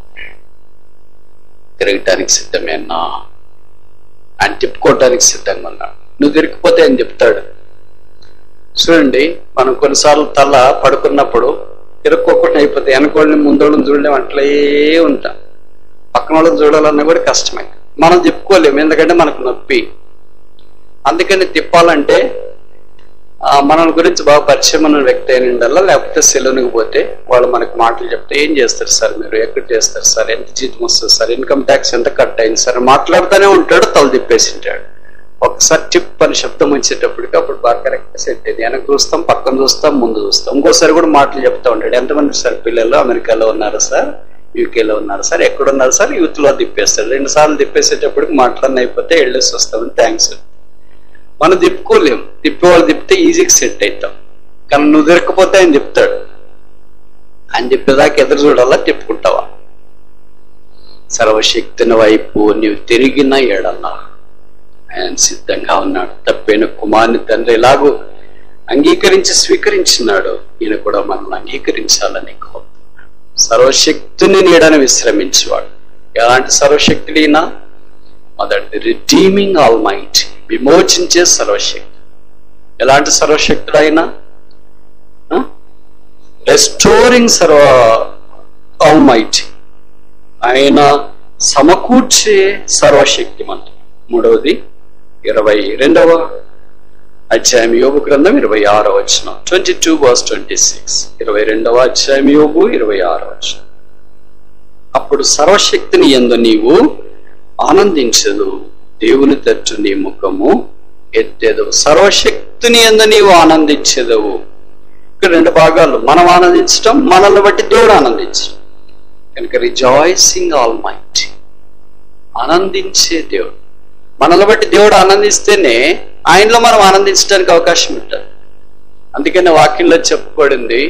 A: తిరగటానికి సిద్ధమేనా ఆయన తిప్పుకోవటానికి సిద్ధంగా ఉన్నాడు నువ్వు తిరిగిపోతే ఆయన చెప్తాడు చూడండి మనం కొన్నిసార్లు తల పడుకున్నప్పుడు తిరుక్కోకుండా అయిపోతే వెనకోళ్ళని ముందోళ్ళని చూడలేం అట్లే ఉంటాం పక్కన వాళ్ళని చూడాలన్నా కూడా కష్టమే మనం తిప్పుకోలేము ఎందుకంటే మనకు నొప్పి అందుకని తిప్పాలంటే ఆ, మన గురించి బాగా పరిచయం ఉన్న వ్యక్తి అయినండల్లా లేకపోతే సెలవునికి పోతే వాళ్ళు మనకి మాటలు చెప్తే ఏం చేస్తారు సార్ మీరు ఎక్కడ చేస్తారు సార్ ఎంత జీతం వస్తుంది సార్ ఇన్కమ్ ట్యాక్స్ ఎంత కట్ అయింది సార్ మాట్లాడుతూనే ఉంటాడు తల తిప్పేసి ఉంటాడు ఒకసారి టిప్ అని శబ్దం వచ్చేటప్పటికి అప్పుడు బాగా కరెక్ట్ సెట్ అయింది వెనక చూస్తాం పక్కన చూస్తాం ముందు చూస్తాం ఇంకోసారి కూడా మాటలు చెప్తా ఉంటాడు ఎంతమంది సార్ పిల్లలు అమెరికాలో ఉన్నారు సార్ యూకేలో ఉన్నారు సార్ ఎక్కడున్నారు సార్ యూత్ లో తిప్పేస్తాడు రెండు సార్లు తిప్పేసేటప్పటికి మాటలన్నీ అయిపోతే వెళ్ళేసి వస్తామని థ్యాంక్స్ మనం తిప్పుకోలేం తిప్పేవాళ్ళు తిప్పితే ఈజీగా సెట్ అవుతాం కానీ నువ్వు తిరగకపోతే ఆయన చెప్తాడు ఆయన చెప్పేదాకా ఎదురు చూడాలా తిప్పుకుంటావా సర్వశక్తిని వైపు నీవు తిరిగిన ఎడల్లా ఆయన సిద్ధంగా ఉన్నాడు తప్పైన కుమార్ని తండ్రి ఎలాగో అంగీకరించి స్వీకరించినాడు ఈయన కూడా మనల్ని అంగీకరించాలని కోరుతున్నాడు సర్వశక్తిని నీడని విశ్రమించేవాడు ఎలాంటి సర్వశక్తులైనా మొదటిది రిడీమింగ్ ఆల్ మైట్ విమోచించే సర్వశక్తి ఎలాంటి సర్వశక్తుడైనా రెస్టోరింగ్ సర్వ ఆల్ మైట్ ఆయన సమకూర్చే సర్వశక్తిమంతుడు మూడవది ఇరవై రెండవ అధ్యాయం యోగు గ్రంథం ఇరవై ఆరో వచ్చిన twenty two verse twenty six ఇరవై రెండవ అధ్యాయం యోగు ఇరవై ఆరో వచ్చిన అప్పుడు సర్వశక్తిని ఎందు నీవు ఆనందించదు దేవుని తట్టు నీ ముఖము ఎత్తేదు సర్వశక్తిని ఎందు నీవు ఆనందించదవు ఇక్కడ రెండు భాగాలు మనం ఆనందించటం మనల్ని బట్టి దేవుడు ఆనందించడం కనుక రిజాయిసింగ్ ఆల్ మైట్ ఆనందించే దేవుడు మనల్ని బట్టి దేవుడు ఆనందిస్తేనే ఆయనలో మనం ఆనందించడానికి అవకాశం ఉంటుంది అందుకని వాక్యంలో చెప్పబడింది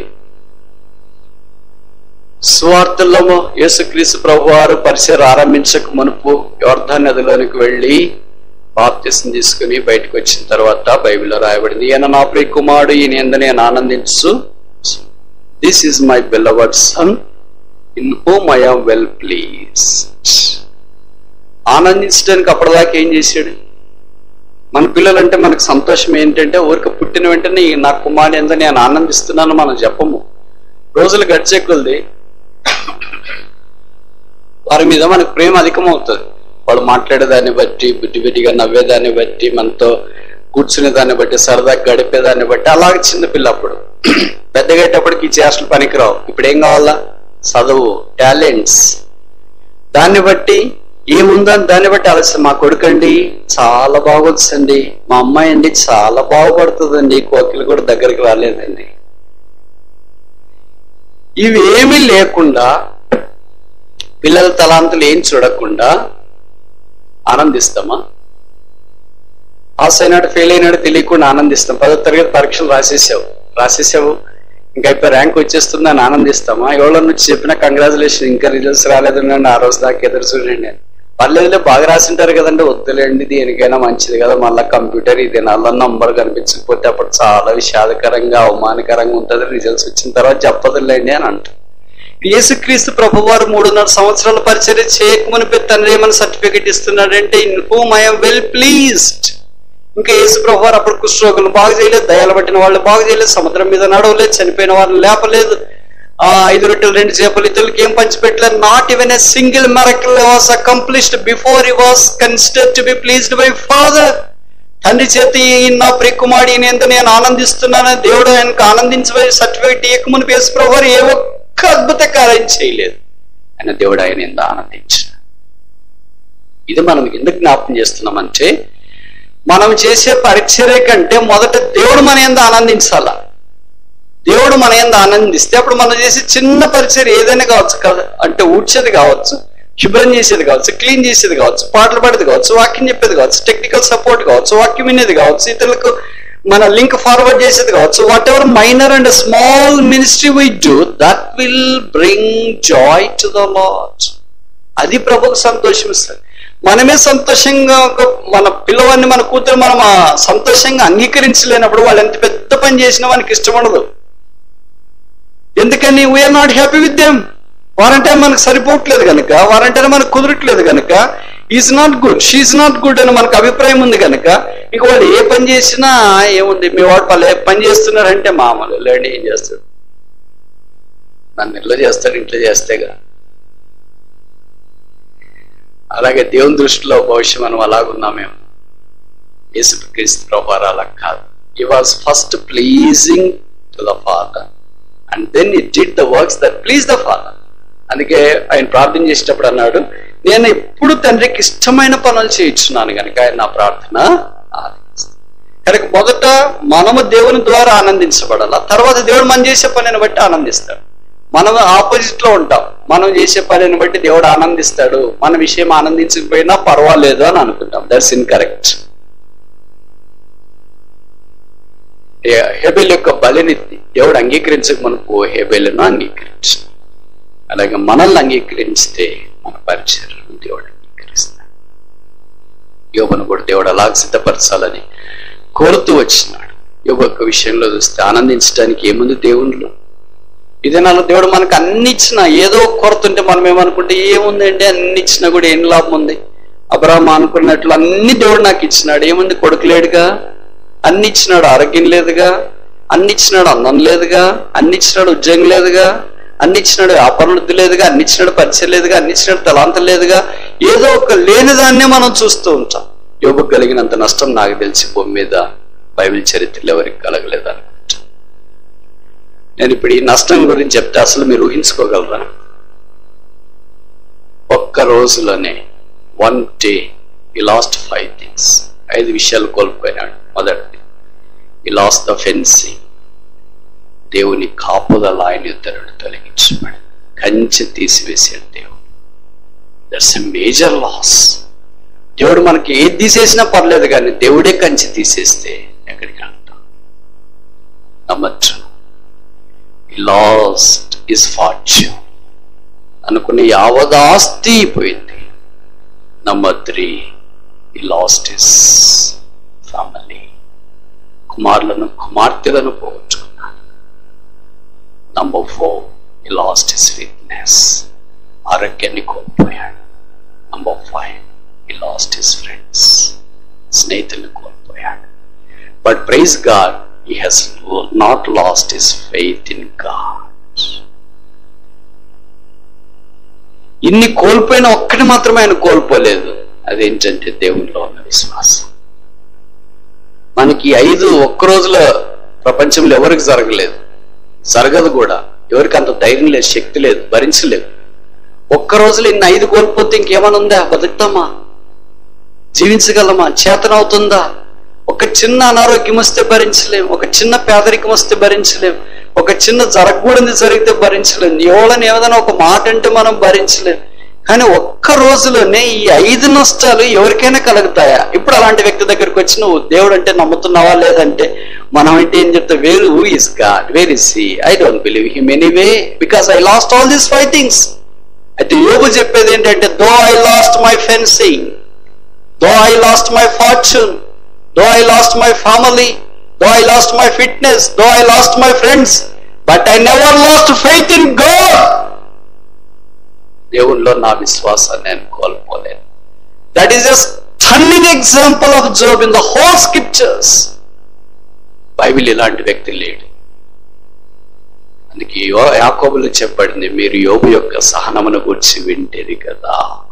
A: స్వార్థంలో యేసుక్రీస్తు ప్రభు వారు పరిసర ఆరంభించక మునుపు యోర్ధా నదిలోనికి వెళ్ళి బాప్తిసం తీసుకుని బయటకు వచ్చిన తర్వాత బైబిల్లో రాయబడింది ఈయన నా ప్రియ కుమారుడు ఈయన ఎందు నేను ఆనందించు this is my beloved son in whom I am well pleased ఆనందించడానికి అప్పటిదాకా ఏం చేశాడు మన పిల్లలంటే మనకు సంతోషం ఏంటంటే ఊరికి పుట్టిన వెంటనే ఈ నా కుమారుడు ఎంత నేను ఆనందిస్తున్నాను మనం చెప్పము రోజులు గడిచే కొద్ది వారి మీద మనకు ప్రేమ అధికమవుతుంది వాళ్ళు మాట్లాడేదాన్ని బట్టి బుద్ధి బుద్ధిగా నవ్వేదాన్ని బట్టి మనతో కూర్చునే దాన్ని బట్టి సరదాగా గడిపేదాన్ని బట్టి అలాగే చిన్న పిల్ల అప్పుడు పెద్దగేటప్పటికి ఈ చేష్టలు పనికిరావు ఇప్పుడు ఏం కావాలా చదువు టాలెంట్స్ దాన్ని బట్టి ఏముందని దాన్ని బట్టి ఆలస్యం మా కొడుకండి చాలా బాగొచ్చండి మా అమ్మాయి అండి చాలా బాగుపడుతుందండి కోకిలు కూడా దగ్గరికి రాలేదండి ఇవి ఏమీ లేకుండా పిల్లల తలాంతులు ఏం చూడకుండా ఆనందిస్తామా పాస్ అయినాడు ఫెయిల్ అయినాడు తెలియకుండా ఆనందిస్తాం పదో తరగతి పరీక్షలు రాసేసావు రాసేసావు ఇంకా అయిపోయి ర్యాంక్ వచ్చేస్తుంది అని ఆనందిస్తామా ఎవరో నుంచి చెప్పినా కంగ్రాచులేషన్ ఇంకా రిజల్ట్స్ రాలేదండి ఆ రోజు దాకా ఎదురు చూడండి పర్లేదులే బాగా రాసింటారు కదండి వద్దులేండి దేనికైనా మంచిది కదా మళ్ళీ కంప్యూటర్ ఇది నల్ల నంబర్ కనిపించకపోతే అప్పుడు చాలా విషాదకరంగా అవమానకరంగా ఉంటుంది రిజల్ట్స్ వచ్చిన తర్వాత చెప్పదులేండి అని అంటారు యేసుక్రీస్తు ప్రభు వారు మూడున్నర సంవత్సరాల పరిచర్య చేయకమని తండ్రి ఏమని సర్టిఫికెట్ ఇస్తున్నాడంటే in whom I'm well pleased ఇంకా యేసు ప్రభు వారు అప్పుడు కుష్ఠరోగులు బాగు చేయలేదు దయాలు పట్టిన వాళ్ళు బాగు చేయలేదు సముద్రం మీద నడవలేదు చనిపోయిన వారిని లేపలేదు ఆ ఐదు రొట్టెలు రెండు చేపలు ఇతరులకి ఏం పంచిపెట్టలేదు not even a single miracle was accomplished before he was consider to be pleased by father తండ్రి చేత ఈ నా ప్రియకుమారి ఎంత నేను ఆనందిస్తున్నాను దేవుడు ఆయనకు ఆనందించబోయే సర్టిఫికేట్ ఇవ్వకముని యేసు ప్రభు వారు ఏ ఒక్క అద్భుత కార్యం చేయలేదు ఆయన దేవుడు ఆయన ఎంత ఆనందించిన ఇది మనం ఎందుకు జ్ఞాపకం చేస్తున్నామంటే మనం చేసే పరిచర్య కంటే మొదట దేవుడు మన ఎంత ఆనందించాలా దేవుడు మన ఎంత ఆనందిస్తే అప్పుడు మనం చేసే చిన్న పరిచయం ఏదైనా కావచ్చు కదా అంటే ఊడ్చేది కావచ్చు శుభ్రం చేసేది కావచ్చు క్లీన్ చేసేది కావచ్చు పాటలు పాడేది కావచ్చు వాక్యం చెప్పేది కావచ్చు టెక్నికల్ సపోర్ట్ కావచ్చు వాక్యం వినేది కావచ్చు ఇతరులకు మన లింక్ ఫార్వర్డ్ చేసేది కావచ్చు whatever minor and small ministry we do that will bring joy to the Lord అది ప్రభుకు సంతోషం ఇస్తుంది మనమే సంతోషంగా ఒక మన పిల్లవాడిని మన కూతురు మనం ఆ సంతోషంగా అంగీకరించలేనప్పుడు వాళ్ళు ఎంత పెద్ద పని చేసినా మనకి ఇష్టం ఉండదు ఎందుకని we are not happy with them వారంటే మనకు సరిపోవట్లేదు కనుక వారంటే మనకు కుదరట్లేదు కనుక is not good she not good అని మనకు అభిప్రాయం ఉంది కనుక ఇక వాళ్ళు ఏ పని చేసినా ఏముంది మీ వాడు వాళ్ళు ఏ పని చేస్తున్నారంటే మామూలు లేండి ఏం చేస్తాడు నన్ను ఇట్లా చేస్తాడు ఇంట్లో చేస్తేగా అలాగే దేవుని దృష్టిలో భవిష్యం మనం అలాగున్నామేమో యేసు క్రీస్తు ప్రభావాలు అలా కాదు he was first pleasing to the father and then he did the works that pleased the father అందుకే ఆయన ప్రార్థన చేసేటప్పుడు అన్నాడు నేను ఎప్పుడు తండ్రికి ఇష్టమైన పనులు చేయించున్నాను కనుక ఆయన నా ప్రార్థన ఆలకిస్తాడు కనుక మొదట మనము దేవుని ద్వారా ఆనందించబడాల తర్వాత దేవుడు మనం చేసే పనిని బట్టి ఆనందిస్తాడు మనం ఆపోజిట్ లో ఉంటాం మనం చేసే పనిని బట్టి దేవుడు ఆనందిస్తాడు మన విషయం ఆనందించకపోయినా పర్వాలేదు అని అనుకుంటాం దట్స్ ఇన్ కరెక్ట్ హేబెల్ యొక్క బలిని దేవుడు అంగీకరించక మనకు హేబెల్ను అంగీకరించు అలాగే మనల్ని అంగీకరిస్తే మన పరిచయం దేవుడు అంగీకరిస్తాడు యోబను కూడా దేవుడు అలాగ సిద్ధపరచాలని కోరుతూ వచ్చినాడు యోబు యొక్క విషయంలో చూస్తే ఆనందించడానికి ఏముంది దేవునిలో ఇదే నాలో దేవుడు మనకు అన్ని ఇచ్చిన ఏదో ఒక కొరత ఉంటే మనం ఏమనుకుంటే ఏముంది అంటే అన్ని ఇచ్చినా కూడా ఏం లాభం ఉంది అబ్రాహ్మ అనుకున్నట్లు అన్ని దేవుడు నాకు ఇచ్చినాడు ఏముంది కొడుకు లేడుగా అన్ని ఇచ్చినాడు ఆరోగ్యం లేదుగా అన్ని ఇచ్చినాడు అందం లేదుగా అన్ని ఇచ్చినాడు ఉద్యోగం లేదుగా అన్ని ఇచ్చినాడు వ్యాపారవృద్ధి లేదుగా అన్ని ఇచ్చినాడు పరిచయం లేదుగా అన్ని ఇచ్చినాడు తలాంతం లేదుగా ఏదో ఒక లేని దాన్నే మనం చూస్తూ ఉంటాం యోబుకు కలిగినంత నష్టం నాకు తెలిసి భూమి మీద బైబిల్ చరిత్రలో ఎవరికి కలగలేదు అనుకుంటా నేను ఇప్పుడు ఈ నష్టం గురించి చెప్తే అసలు మీరు ఊహించుకోగలరా ఒక్క రోజులోనే one day he lost five things ఐదు విషయాలు కోల్పోయినాడు మొదటిది ఈ లాస్ట్ ద ఫెన్సింగ్ దేవుని కాపుదల ఆయన ఇద్దరుడు తొలగించబడి కంచె తీసివేసాడు దేవుడు దట్స్ ఎ మేజర్ లాస్ దేవుడు మనకి ఏది తీసేసినా పర్లేదు కానీ దేవుడే కంచె తీసేస్తే ఎక్కడికి వెళ్తాం నమ్మచ్చు లాస్ట్ ఇస్ ఫార్చ్యూన్ అనుకునే యావదాస్తి పోయింది నంబర్ త్రీ ఈ లాస్ట్ ఇస్ ఫ్యామిలీ కుమారులను కుమార్తెలను పోగొట్టుకున్నాడు నంబర్ ఫోర్ ఈ లాస్ట్ ఇస్ ఫిట్నెస్ ఆరోగ్యాన్ని కోల్పోయాడు నంబర్ ఫైవ్ ఈ లాస్ట్ ఇస్ ఫ్రెండ్స్ స్నేహితులను కోల్పోయాడు but praise God he has not lost his faith in God. ఇన్ని కోల్పోయిన ఒక్కటి మాత్రమే ఆయన కోల్పోలేదు అదేంటంటే దేవునిలో ఉన్న విశ్వాసం మనకి ఐదు ఒక్క రోజుల ప్రపంచంలో ఎవరికి జరగలేదు జరగదు కూడా ఎవరికి అంత ధైర్యం లేదు శక్తి లేదు భరించలేదు ఒక్క రోజులో ఇన్ని ఐదు కోల్పోతే ఇంకేమైనా ఉందా బతుకుతామా జీవించగలమా చేతనవుతుందా ఒక చిన్న అనారోగ్యం వస్తే భరించలేం ఒక చిన్న పేదరికం వస్తే భరించలేం ఒక చిన్న జరగకూడదు జరిగితే భరించలేం ఎవడని ఏదైనా ఒక మాట అంటే మనం భరించలేం కానీ ఒక్క రోజులోనే ఈ ఐదు నష్టాలు ఎవరికైనా కలుగుతాయా ఇప్పుడు అలాంటి వ్యక్తి దగ్గరికి వచ్చి నువ్వు దేవుడు అంటే నమ్ముతున్నావా లేదంటే మనం అంటే ఏం చెప్తా వేరు who is God where is he I don't believe him anyway because I lost all these five things అయితే యోగు చెప్పేది ఏంటంటే though I lost my fencing though I lost my fortune though I lost my family, though I lost my fitness, though I lost my friends, but I never lost faith in God. దేవుల్లో నా విశ్వాసాన్ని నేను కోల్పోలేదు that is a stunning example of Job in the whole scriptures Bible ఇలాంటి వ్యక్తి లేడు అందుకే యో- యాకోబులు చెప్పబడింది మీరు యోబు యొక్క సహనమును గురించి వింటేది కదా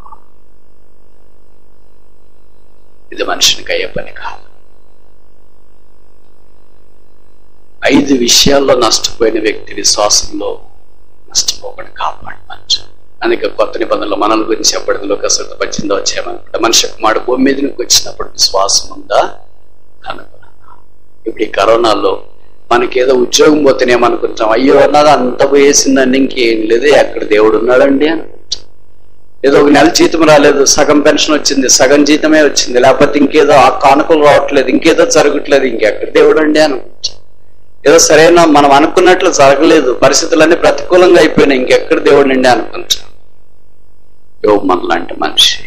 A: ఇది మనుషునికి అయ్యే పని కాదు ఐదు విషయాల్లో నష్టపోయిన వ్యక్తి విశ్వాసంలో నష్టపోకుండా కాపాడవచ్చు అందుకే కొత్త నిబంధనలు మనల గురించి చెప్పడం లోకసత పద్దెనిమిదో వచ్చామనుకుంటా మనిషి కుమారుడు భూమి మీద నుంచి వచ్చినప్పుడు విశ్వాసం ఉందా కనుగొనగా ఇప్పుడు ఈ కరోనాలో మనకేదో ఉద్యోగం పోతేనేమనుకుంటాం అయ్యో అన్నది అంత పోయేసిందండి ఇంకేం లేదు ఎక్కడ దేవుడు ఉన్నాడండి అనుకుంటాం ఏదో ఒక నెల జీతం రాలేదు సగం పెన్షన్ వచ్చింది సగం జీతమే వచ్చింది లేకపోతే ఇంకేదో ఆ కానుకలు రావట్లేదు ఇంకేదో జరగట్లేదు ఇంకెక్కడ దేవుడు అండి అనుకుంటా ఏదో సరైన మనం అనుకున్నట్లు జరగలేదు పరిస్థితులన్నీ ప్రతికూలంగా అయిపోయినాయి ఇంకెక్కడ దేవుడు అండి అనుకుంటా యోగు మనలాంటి మనిషి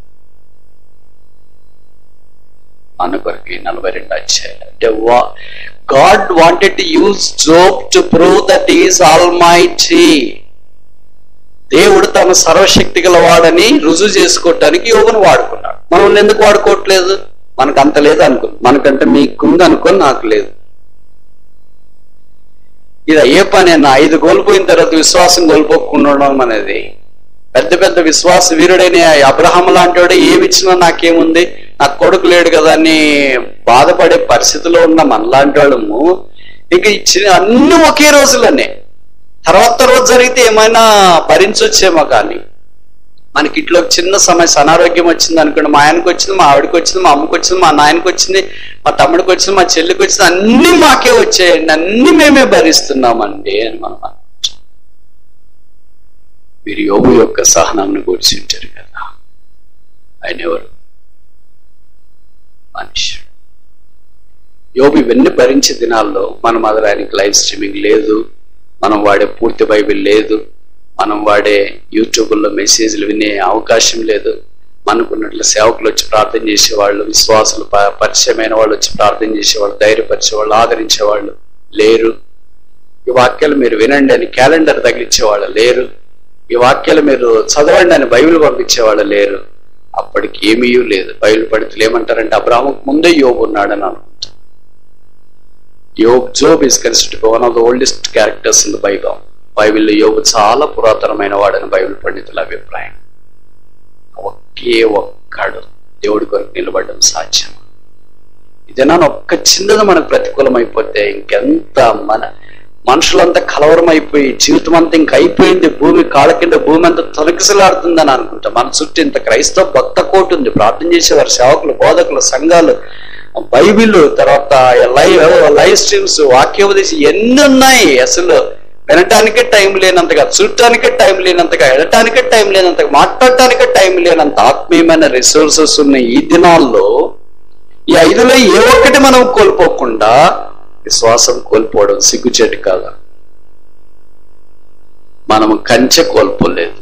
A: మన కొరకు నలభై రెండు అధ్యాయులు అంటే God wanted to use Job to prove that he's almighty దేవుడు తన సర్వశక్తి గల వాడని రుజువు చేసుకోవటానికి యోగును వాడుకున్నాడు మనం ఎందుకు వాడుకోవట్లేదు మనకు అంత లేదు అనుకో మనకంటే మీకుంది అనుకో నాకు లేదు ఇది అయ్యే పని అన్న ఐదు కోల్పోయిన తర్వాత విశ్వాసం కోల్పోకుండా ఉండడం అనేది పెద్ద పెద్ద విశ్వాస వీరుడైన అబ్రహం లాంటి వాడు ఏమిచ్చినా నాకేముంది నాకు కొడుకు లేడు కదా అని బాధపడే పరిస్థితిలో ఉన్న మనలాంటి వాళ్ళము ఇంక ఇచ్చిన అన్ని ఒకే రోజులనే తర్వాత రోజు జరిగితే ఏమైనా భరించొచ్చేమో కానీ మనకి ఇట్లా ఒక చిన్న సమస్య అనారోగ్యం వచ్చింది అనుకోండి మా ఆయనకు వచ్చింది మా ఆవిడకి వచ్చింది మా అమ్మకి వచ్చింది మా నాయనకి వచ్చింది మా తమ్ముడికి వచ్చింది మా చెల్లికి వచ్చింది అన్ని మాకే వచ్చాయండి అన్ని మేమే భరిస్తున్నామండి అని మనం అనుకుంటాం. మీరు యోగు యొక్క సహనాన్ని కూర్చుంటారు కదా ఆయన ఎవరు మనుష్యుడు యోబు ఇవన్నీ భరించే దినాల్లో మనం అసలు ఆయనకి లైవ్ స్ట్రీమింగ్ లేదు మనం వాడే పూర్తి బైబిల్ లేదు మనం వాడే యూట్యూబ్లో మెసేజ్లు వినే అవకాశం లేదు మనకున్నట్లు సేవకులు వచ్చి ప్రార్థన చేసేవాళ్ళు విశ్వాసులు ప- పరిచయమైన వాళ్ళు వచ్చి ప్రార్థన చేసేవాళ్ళు ధైర్యపరిచేవాళ్ళు ఆదరించేవాళ్ళు లేరు ఈ వాక్యాలు మీరు వినండి అని క్యాలెండర్ తగిలించేవాళ్ళు లేరు ఈ వాక్యాలు మీరు చదవండి అని బైబిల్ పంపించేవాళ్ళు లేరు అప్పటికి ఏమీ లేదు బైబిల్ పడితే ఏమంటారంటే అబ్రాహ్మకు ముందే యోబు ఉన్నాడని అనుకుంటారు యోబ్ Job is considered one of the oldest characters in the Bible బైబిల్లో యోబు చాలా పురాతనమైన వాడని బైబిల్ పండితుల అభిప్రాయం ఒకే ఒక్కడు దేవుడి కొరకు నిలబడడం సాధ్యం ఇదేనా ఒక్క చిన్నది మనకు ప్రతికూలం అయిపోతే ఇంకెంత మన మనుషులంతా కలవరం అయిపోయి జీవితం అంతా ఇంక అయిపోయింది భూమి కాళ్ళ కింద భూమి అంతా తొలగిసలాడుతుందని అనుకుంటా మన చుట్టూ ఇంత క్రైస్తవ భక్త కోటు ఉంది ప్రార్థన చేసేవారు సేవకులు బోధకులు సంఘాలు బైబిల్ తర్వాత లైవ్ లైవ్ స్ట్రీమ్స్ వాక్యోపదేశం ఎన్ని ఉన్నాయి అసలు వినటానికే టైం లేనంతగా చూడటానికే టైం లేనంతగా వెళ్ళటానికే టైం లేనంతగా మాట్లాడటానికే టైం లేనంత ఆత్మీయమైన రిసోర్సెస్ ఉన్న ఈ దినాల్లో ఈ ఐదులో ఏ ఒక్కటి మనం కోల్పోకుండా విశ్వాసం కోల్పోవడం సిగ్గుచేటు కాదా మనము కంచె కోల్పోలేదు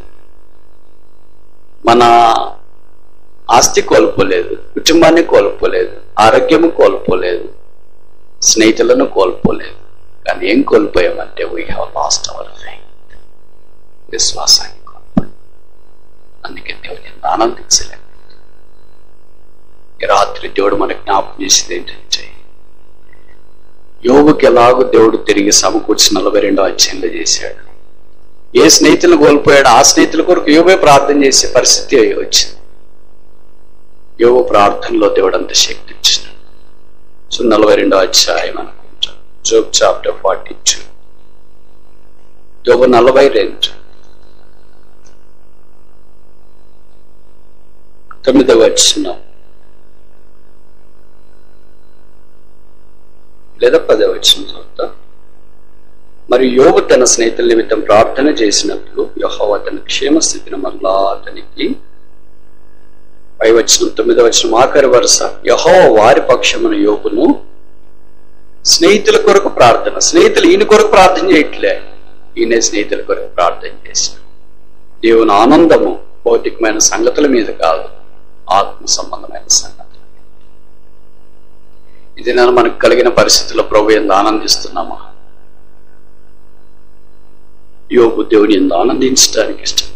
A: మన ఆస్తి కోల్పోలేదు కుటుంబాన్ని కోల్పోలేదు ఆరోగ్యము కోల్పోలేదు స్నేహితులను కోల్పోలేదు కానీ ఏం కోల్పోయామంటే we have lost our faith విశ్వాసాన్ని కోల్పోయాం అందుకే దేవుని ఎంత ఆనందించలేదు ఈ రాత్రి దేవుడు మనకు జ్ఞాపకం చేసేది ఏంటంటే యోగుకి ఎలాగో దేవుడు తిరిగి సమకూర్చి నలభై రెండో అధ్యాయంలో చేశాడు ఏ స్నేహితులను కోల్పోయాడు ఆ స్నేహితుల కొరకు యోగే ప్రార్థన చేసే పరిస్థితి వచ్చింది యోగ ప్రార్థనలో దేవుడు అంత శక్తి ఇచ్చినాడు సో నలభై రెండో అధ్యాయం అనుకుంటా జోబ్ చాప్టర్ ఫార్టీ టూ యోగ నలభై రెండు తొమ్మిదవ వచ్చినాం లేదా పదవ వచ్చిన చదువుతా మరి యోగు తన స్నేహితుల నిమిత్తం ప్రార్థన చేసినప్పుడు యెహోవా తన క్షేమ స్థితిని మరలా అతనికి పై వచ్చిన తొమ్మిదవ వచ్చిన ఆఖరి వరుస యహో వారి పక్షమున యోగును స్నేహితుల కొరకు ప్రార్థన స్నేహితులు ఈయన కొరకు ప్రార్థన చేయట్లే ఈయన స్నేహితుల కొరకు ప్రార్థన చేసిన దేవుని ఆనందము భౌతికమైన సంగతుల మీద కాదు ఆత్మ సంబంధమైన సంగతులు ఇది నేను మనకు కలిగిన పరిస్థితుల్లో ప్రభు ఎందు ఆనందిస్తున్నామా యోగు దేవుని ఎందు ఆనందించడానికి ఇష్టపడు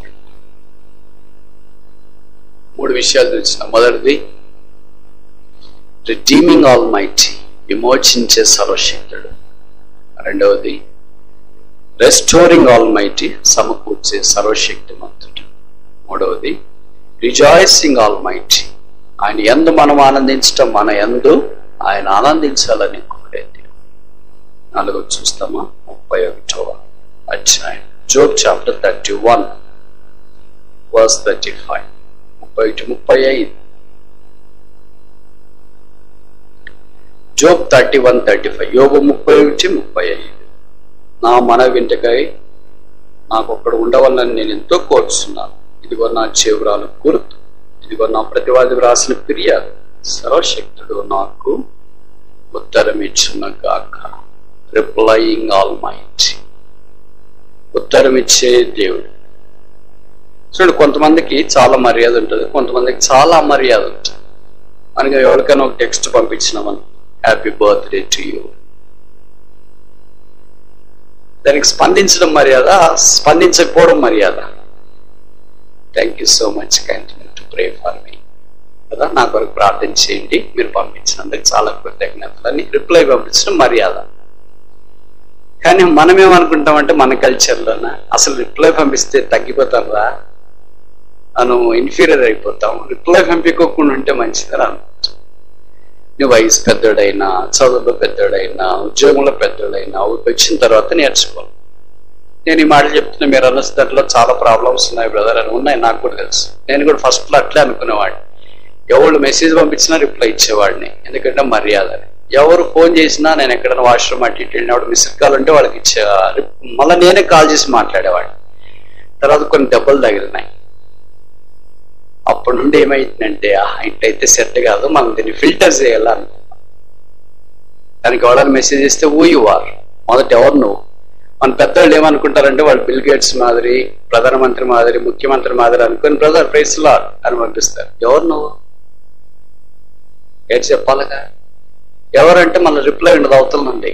A: మూడు విషయాలు తెలిసిన మొదటిది రిడీమింగ్ ఆల్ మైటీ విమోచించే సర్వశక్తుడు రెండవది రెస్టోరింగ్ ఆల్ మైటీ సమకూర్చే సర్వశక్తిమంతుడు మూడవది రిజాయిసింగ్ ఆల్ మైటీ ఆయన ఎందు మనం ఆనందించటం మన ఎందు ఆయన ఆనందించాలని కోరేది నాలుగో చూస్తామా ముప్పై ఒకటవ అధ్యాయం Job chapter thirty one verse thirty five ముప్పై ఒకటి ముప్పై ఐదు Job thirty one thirty five యోగ ముప్పై ఒకటి ముప్పై ఐదు నా మన వింటకై నాకు ఒక్కడ ఉండవాలని నేను ఎంతో కోరుచున్నాను ఇదిగో నా చేవురాలు గుర్తు ఇదిగో నా ప్రతివాది రాసిన ఫిర్యాదు సర్వశక్తుడు నాకు ఉత్తరం ఇచ్చిన గాక రిప్లయింగ్ ఆల్ మైట్ ఉత్తరం ఇచ్చే దేవుడు చూడండి కొంతమందికి చాలా మర్యాద ఉంటుంది కొంతమందికి చాలా అమర్యాద ఉంటుంది మనకి ఎవరికైనా ఒక టెక్స్ట్ పంపించినామని హ్యాపీ బర్త్డే టు యూ దానికి స్పందించడం మర్యాద స్పందించకపోవడం మర్యాద thank you so much continue to pray for me కదా నా కొరకు ప్రార్థన చేయండి మీరు పంపించినందుకు చాలా కృతజ్ఞతలు అని రిప్లై పంపించడం మర్యాద కానీ మనం ఏమనుకుంటామంటే మన కల్చర్లోన అసలు రిప్లై పంపిస్తే తగ్గిపోతారా మనం ఇన్ఫీరియర్ అయిపోతాం రిప్లై పంపించకుండా ఉంటే మంచిదని అనుకుంటాం నీ వయసు పెద్దోడైనా చదువులో పెద్దోడైనా ఉద్యోగంలో పెద్దోడైనా వచ్చిన తర్వాత నేర్చుకోవాలి నేను ఈ మాటలు చెప్తున్నా మీరు అన్న దాంట్లో చాలా ప్రాబ్లమ్స్ ఉన్నాయి బ్రదర్ అని ఉన్నాయి నాకు కూడా తెలుసు నేను కూడా ఫస్ట్ లో అట్లే అనుకునేవాడిని ఎవరు మెసేజ్ పంపించినా రిప్లై ఇచ్చేవాడిని ఎందుకంటే మర్యాద అని. ఎవరు ఫోన్ చేసినా నేను ఎక్కడైనా వాష్రూమ్ అటు ఇటు వెళ్ళినప్పుడు మిస్డ్ కాల్ ఉంటే వాళ్ళకి ఇచ్చే మళ్ళీ నేనే కాల్ చేసి మాట్లాడేవాడిని తర్వాత కొన్ని దెబ్బలు తగిలినాయి అప్పటి నుండి ఏమైందంటే ఆహా, ఇట్లయితే సెట్ కాదు మనం దీన్ని ఫిల్టర్ చేయాలనుకున్నాం దానికి ఎవరైనా మెసేజ్ ఇస్తే ఊ యు ఆర్ మొదట ఎవరు నువ్వు మన పెద్దవాళ్ళు ఏమనుకుంటారంటే వాళ్ళు బిల్ గేట్స్ మాదిరి ప్రధానమంత్రి మాదిరి ముఖ్యమంత్రి మాదిరి అనుకుని బ్రదర్ ప్రైస్ లాడ్ అని పంపిస్తారు ఎవరు నువ్వు ఏంటి చెప్పాలిగా ఎవరంటే మన రిప్లై ఉండదు అవతల నుండి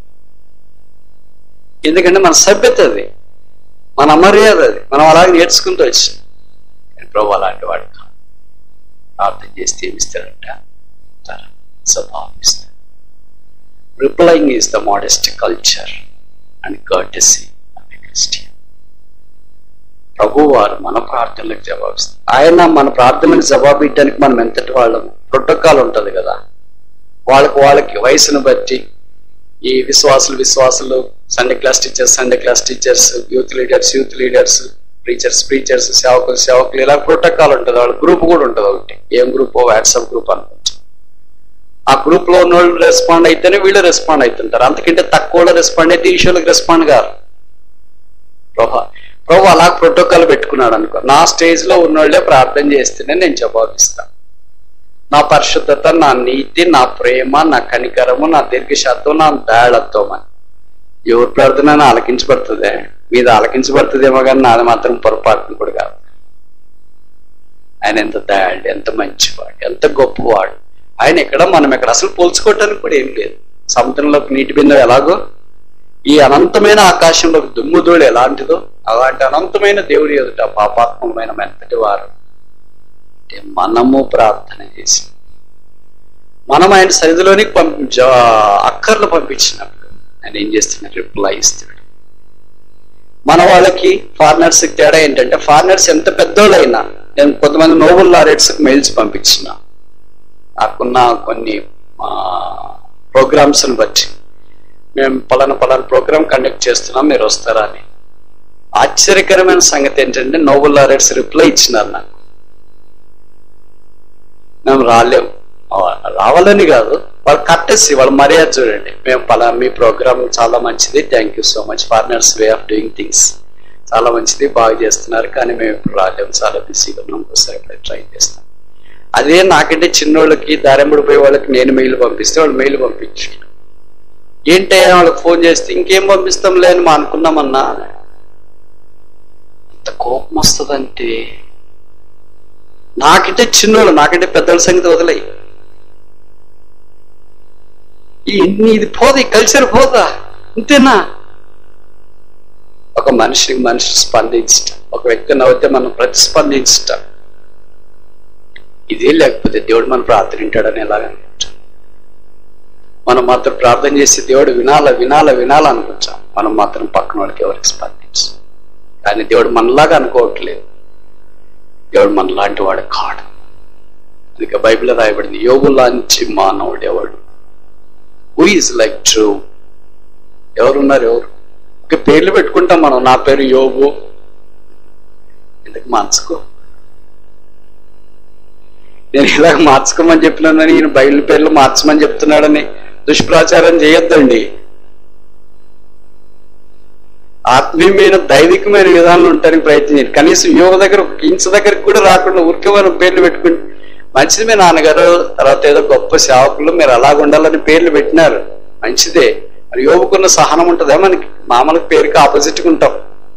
A: ఎందుకంటే మన సభ్యత అది మన అమర్యాద అది మనం అలాగే నేర్చుకుంటూ వచ్చాం కానీ ప్రభు అలాంటి వాడు కాదు. ప్రార్థన చేస్తే ఏమి ఇస్తాడంట తన స్వభావం ఇస్తాడు replying is the modest culture and courtesy Christian ప్రభు వారు మన ప్రార్థనలకు జవాబిస్తారు ఆయన మన ప్రార్థనలకు జవాబు ఇవ్వడానికి మనం ఎంతటి వాళ్ళము ప్రోటోకాల్ ఉంటది కదా వాళ్ళకి వాళ్ళకి వయసును బట్టి ఈ విశ్వాసులు విశ్వాసులు Sunday class teachers Sunday class teachers youth leaders youth leaders preachers preachers సేవకులు సేవకులు ఇలా ప్రోటోకాల్ ఉంటుంది వాళ్ళ గ్రూప్ కూడా ఉంటుంది ఒకటి ఏం గ్రూప్ వాట్సాప్ గ్రూప్ అనుకోవచ్చు ఆ గ్రూప్ లో ఉన్న వాళ్ళు రెస్పాండ్ అయితేనే వీళ్ళు రెస్పాండ్ అవుతుంటారు అంతకంటే తక్కువ రెస్పాండ్ అయితే ఈశ్వరులకు రెస్పాండ్ గారు ప్రభా ప్రభు అలా ప్రోటోకాల్ పెట్టుకున్నాడు అనుకో నా స్టేజ్ లో ఉన్నోళ్ళే ప్రార్థన చేస్తేనే నేను జవాబిస్తాను నా పరిశుద్ధత నా నీతి నా ప్రేమ నా కనికరము నా దీర్ఘశాతం నా దయాళత్వం అని ఎవరి ప్రార్థన ఆలకించబడుతుందే మీద ఆలకించబడుతుందేమో కానీ నాది మాత్రం పొరపాటును కూడా కాదు ఆయన ఎంత దయాళుడు ఎంత మంచివాడు ఎంత గొప్పవాడు ఆయన ఎక్కడ మనం ఎక్కడ అసలు పోల్చుకోవటానికి కూడా ఏం లేదు సముద్రంలోకి నీటి బిందె ఎలాగో ఈ అనంతమైన ఆకాశంలోకి దుమ్ముదోడు ఎలాంటిదో అలాంటి అనంతమైన దేవుడి ఎదుట పాపాత్మమైన మెత్తటి వారు అంటే మనము ప్రార్థన చేసి మనం ఆయన సరిధిలోనికి పంపి జా- అక్కర్లు పంపించినప్పుడు ఆయన ఏం చేస్తున్నాడు రిప్లై ఇస్తాడు మన వాళ్ళకి ఫారినర్స్ తేడా ఏంటంటే ఫారినర్స్ ఎంత పెద్దోళ్ళైనా నేను కొంతమంది నోబుల్ లారెట్స్ మెయిల్స్ పంపించిన నాకున్న కొన్ని ప్రోగ్రామ్స్ బట్టి మేము పలానా పలానా ప్రోగ్రామ్ కండక్ట్ చేస్తున్నాం మీరు వస్తారా అని ఆశ్చర్యకరమైన సంగతి ఏంటంటే నోబుల్ లారెట్స్ రిప్లై ఇచ్చినారు నాకు మేము రాలేము ఆ, రావాలని కాదు వాళ్ళు కట్టేసి వాళ్ళ మర్యాద చూడండి మేము పలా మీ ప్రోగ్రామ్ చాలా మంచిది thank you so much foreigners way of doing things చాలా మంచిది బాగా చేస్తున్నారు కానీ మేము ఇప్పుడు రాలేము చాలా బిజీగా ఉన్నాం ఒకసారి ఎప్పుడైనా ట్రై చేస్తాం అదే నాకంటే చిన్నోళ్ళకి దారెంబడి పోయే వాళ్ళకి నేను మెయిల్ పంపిస్తే వాళ్ళు మెయిల్ పంపించాడు ఏంటయ్యా వాళ్ళకి ఫోన్ చేస్తే ఇంకేం పంపిస్తాం లేని మా అనుకున్నామన్నా అంత కోపం వస్తుందంటే నాకంటే చిన్నోళ్ళు నాకంటే పెద్దోళ్ళ సంగతి వదిలేయి ఈ ఇది పోదా ఈ కల్చర్ పోదా అంతేనా ఒక మనిషికి మనిషి స్పందించటం ఒక వ్యక్తి నవ్వితే మనం ప్రతిస్పందించటం ఇదే లేకపోతే దేవుడు మన ప్రార్థన వింటాడని ఎలాగనుకుంటాం మనం మాత్రం ప్రార్థన చేసి దేవుడు వినాల వినాల వినాలనుకుంటాం మనం మాత్రం పక్కన వాళ్ళకి ఎవరికి స్పందించాం కానీ దేవుడు మనలాగా అనుకోవట్లేదు దేవుడు మనలాంటి వాడు కాడు అందుకే బైబిల్ రాయబడింది యోగులాంచి మానవుడు ఎవడు హూ ఈజ్ లైక్ ట్రూ ఎవరున్నారు ఎవరు ఒక పేర్లు పెట్టుకుంటాం మనం నా పేరు యోగు ఎందుకు మార్చుకో నేను ఇలాగ మార్చుకోమని చెప్పినానని ఈయన బయలు పేర్లు మార్చమని చెప్తున్నాడని దుష్ప్రచారం చేయొద్దండి ఆత్మీయమైన దైవికమైన విధానాలు ఉండడానికి ప్రయత్నించండి కనీసం యువ దగ్గర ఒక ఇంచు దగ్గరికి కూడా రాకుండా ఊరికే మనం పేర్లు పెట్టుకుంటే మంచిది మీ నాన్నగారు తర్వాత ఏదో గొప్ప సేవకులు మీరు అలాగ ఉండాలని పేర్లు పెట్టినారు మంచిదే మరి యోగుకున్న సహనం ఉంటుందా మనకి మామూలు పేరుకి ఆపోజిట్గా ఉంటాం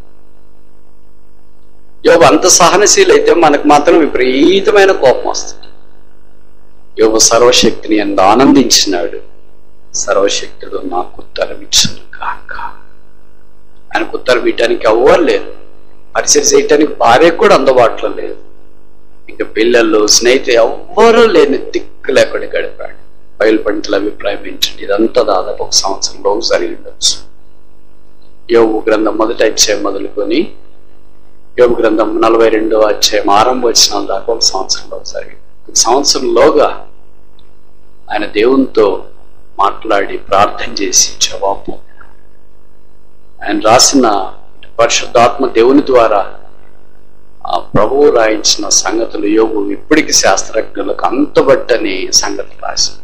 A: యోగు అంత సహనశీల అయితే మనకు మాత్రం విపరీతమైన కోపం వస్తుంది యోగు సర్వశక్తిని ఎంత ఆనందించినాడు సర్వశక్తుడు నాకు ఉత్తరం ఇచ్చును కాక ఆయనకు ఉత్తరం ఇవ్వటానికి ఎవ్వరు లేరు పరిచయం చేయటానికి భార్య కూడా అందుబాటులో లేదు ఇంకా పిల్లలు స్నేహితులు ఎవ్వరూ లేని దిక్కు లేకుండా గడిపాడు బయలు పండితుల అభిప్రాయం ఏంటంటే ఇదంతా దాదాపు ఒక సంవత్సరంలో జరిగి ఉండొచ్చు యోగు గ్రంథం మొదటి అధ్యాయం మొదలుకొని యోగు గ్రంథం నలభై రెండో అధ్యాయం ఆరంభ వచ్చిన దాకా ఒక సంవత్సరంలో జరిగింది ఒక సంవత్సరంలోగా ఆయన దేవునితో మాట్లాడి ప్రార్థన చేసి జవాబు ఆయన రాసిన పరిశుద్ధాత్మ దేవుని ద్వారా ఆ ప్రభువు రాయించిన సంగతులు యోగు ఇప్పటికి శాస్త్రజ్ఞులకు అంతబట్టని సంగతి రాసి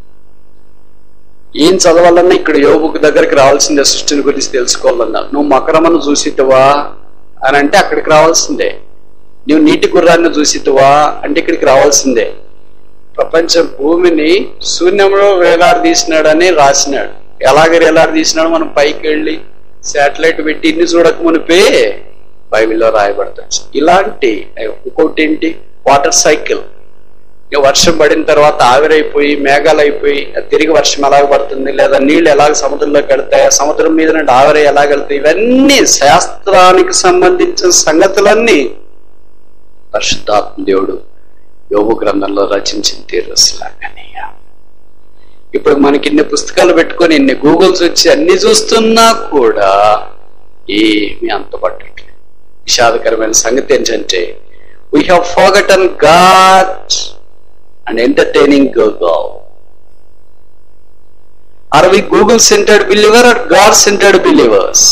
A: ఏం చదవాలన్నా ఇక్కడ యోగుకు దగ్గరికి రావాల్సిందే సృష్టిని గురించి తెలుసుకోవాలన్నా నువ్వు మకరమను చూసిట్టువా అని అంటే అక్కడికి రావాల్సిందే నువ్వు నీటి గుర్రాన్ని చూసిట్టువా అంటే ఇక్కడికి రావాల్సిందే ప్రపంచ భూమిని శూన్యంలో వేలాడదీసినాడని రాసినాడు ఎలాగ వేలాడదీసినాడు మనం పైకి వెళ్ళి శాటిలైట్ పెట్టి ఇన్ని చూడక మునిపే బైబిల్లో రాయబడతాడు ఇలాంటి ఇంకోటి ఏంటి వాటర్ సైకిల్ ఇక వర్షం పడిన తర్వాత ఆవిరైపోయి మేఘాలు అయిపోయి తిరిగి వర్షం ఎలాగ పడుతుంది లేదా నీళ్లు ఎలాగ సముద్రంలోకి వెళ్తాయి ఆ సముద్రం మీద నుండి ఆవిరై ఎలాగ వెళ్తాయి ఇవన్నీ శాస్త్రానికి సంబంధించిన సంగతులన్నీ పరిశుద్ధాత్మ దేవుడు యోగు గ్రంథంలో రచించిన తీరస్లాగానే ఇప్పుడు మనకి ఇన్ని పుస్తకాలు పెట్టుకొని ఇన్ని గూగుల్స్ వచ్చి అన్ని చూస్తున్నా కూడా ఏమీ అంతపట్టట్లేదు విషాదకరమైన సంగతి ఏంటంటే we have forgotten God and entertaining Google are we Google centred believer are God centred believers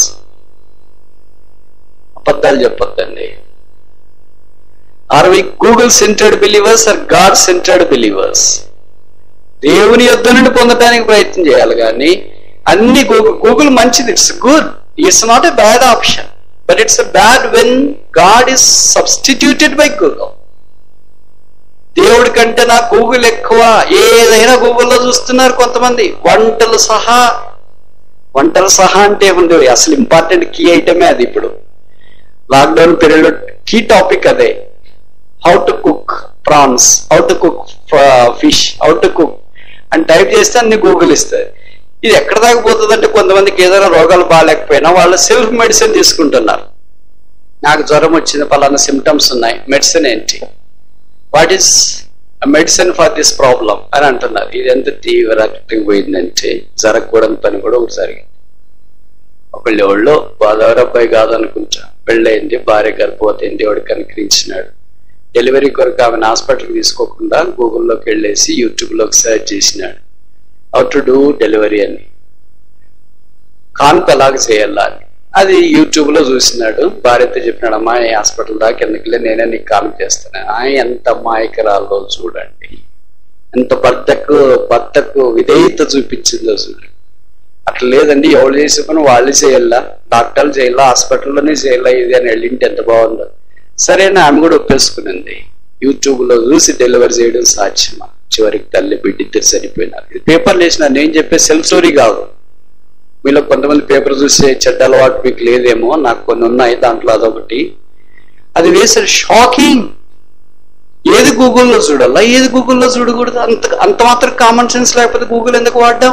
A: అబద్ధాలు చెప్పొద్దండి are we Google centred believers are God centred believers దేవుని యొద్ద నుండి పొందడానికి ప్రయత్నం చేయాలి కానీ అన్ని గూగుల్ గూగుల్ మంచిది it's good it's not a bad option but it's a bad when God is substituted by Google దేవుడి కంటే నా గూగుల్ ఎక్కువ ఏదైనా గూగుల్లో చూస్తున్నారు కొంతమంది వంటలు సహా వంటలు సహా అంటే ఏముంది అసలు ఇంపార్టెంట్ కీ ఐటమే అది ఇప్పుడు లాక్డౌన్ పీరియడ్ కీ టాపిక్ అదే how to cook prawns how to cook fish how to cook అని టైప్ చేస్తే అన్ని గూగుల్ ఇస్తుంది ఇది ఎక్కడ దాకా పోతుంది అంటే కొంతమందికి ఏదైనా రోగాలు బాగాలేకపోయినా వాళ్ళు సెల్ఫ్ మెడిసిన్ తీసుకుంటున్నారు నాకు జ్వరం వచ్చింది పలానా సిమ్టమ్స్ ఉన్నాయి మెడిసిన్ ఏంటి what is medicine for this problem అని అంటున్నారు ఇది ఎంత తీవ్రతకి పోయిందంటే జరగకూడని పని కూడా ఒకటి జరిగింది ఒకళ్ళు ఎవళ్ళు గోదావరి అబ్బాయి కాదనుకుంటా పెళ్ళయింది భార్య గర్భవతి దేవుడు కనుకరించినాడు డెలివరీ కొరకు ఆమెను హాస్పిటల్కి తీసుకోకుండా గూగుల్లోకి వెళ్ళేసి యూట్యూబ్లోకి సెర్చ్ చేసినాడు హౌ టు డూ డెలివరీ అని కాన్పు ఎలాగ చేయాలా అని అది యూట్యూబ్ లో చూసినాడు భార్యతో చెప్పినాడు అమ్మా ఈ హాస్పిటల్ దాకా ఎందుకులే నేనే నీకు కాన్పు చేస్తాను ఆ ఎంత మాయకరాల్లో చూడండి ఎంత భర్తకు భర్తకు విధేయత చూపించిందో చూడండి అట్లా లేదండి ఎవరు చేసే పని వాళ్ళు చేయాలా డాక్టర్లు చేయాలా హాస్పిటల్లోనే చేయాలా ఇది అని వెళ్ళింటే ఎంత బాగుందో సరే అని ఆమె కూడా ఒప్పేసుకునింది యూట్యూబ్ లో చూసి డెలివరీ చేయడం సాధ్యమా చివరికి తల్లి బిడ్డ ఇద్దరు సరిపోయినారు ఇది పేపర్లు వేసిన నేను చెప్పే సెల్ఫ్ స్టోరీ కాదు మీలో కొంతమంది పేపర్ చూసే చెడ్డ అలవాటు మీకు లేదేమో నాకు కొన్ని ఉన్నాయి దాంట్లో అదొకటి అది వేసాడు షాకింగ్ ఏది గూగుల్లో చూడాలా ఏది గూగుల్లో చూడకూడదు అంత అంత మాత్రం కామన్ సెన్స్ లేకపోతే గూగుల్ ఎందుకు వాడడం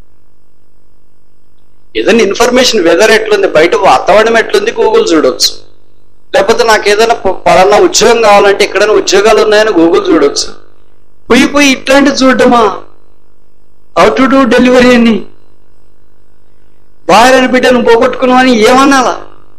A: ఏదైనా ఇన్ఫర్మేషన్ వెదర్ ఎట్లుంది బయట వాతావరణం ఎట్లుంది గూగుల్ చూడొచ్చు లేకపోతే నాకు ఏదైనా ప- పలానా ఉద్యోగం కావాలంటే ఎక్కడైనా ఉద్యోగాలు ఉన్నాయని గూగుల్ చూడొచ్చు పోయి పోయి ఇట్లాంటి చూడటమా హౌ టు డూ డెలివరీ అని భార్యని బిడ్డను పోగొట్టుకున్నామని ఏమనాలా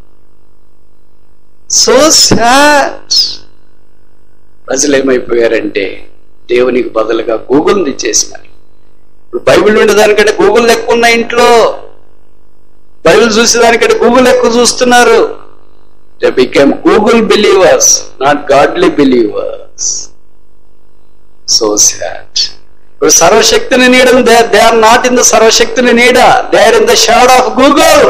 A: సో సాడ్ ప్రజలు ఏమైపోయారంటే దేవునికి బదులుగా గూగుల్ తెచ్చేసినారు ఇప్పుడు బైబిల్ ఉండేదానికంటే గూగుల్ ఎక్కువ ఉన్న ఇంట్లో బైబిల్ చూసేదానికంటే గూగుల్ ఎక్కువ చూస్తున్నారు they became Google believers not godly believers so sad ఇప్పుడు సర్వశక్తిని నీడను they they are not in the సర్వశక్తిని నీడ they are in the shadow of Google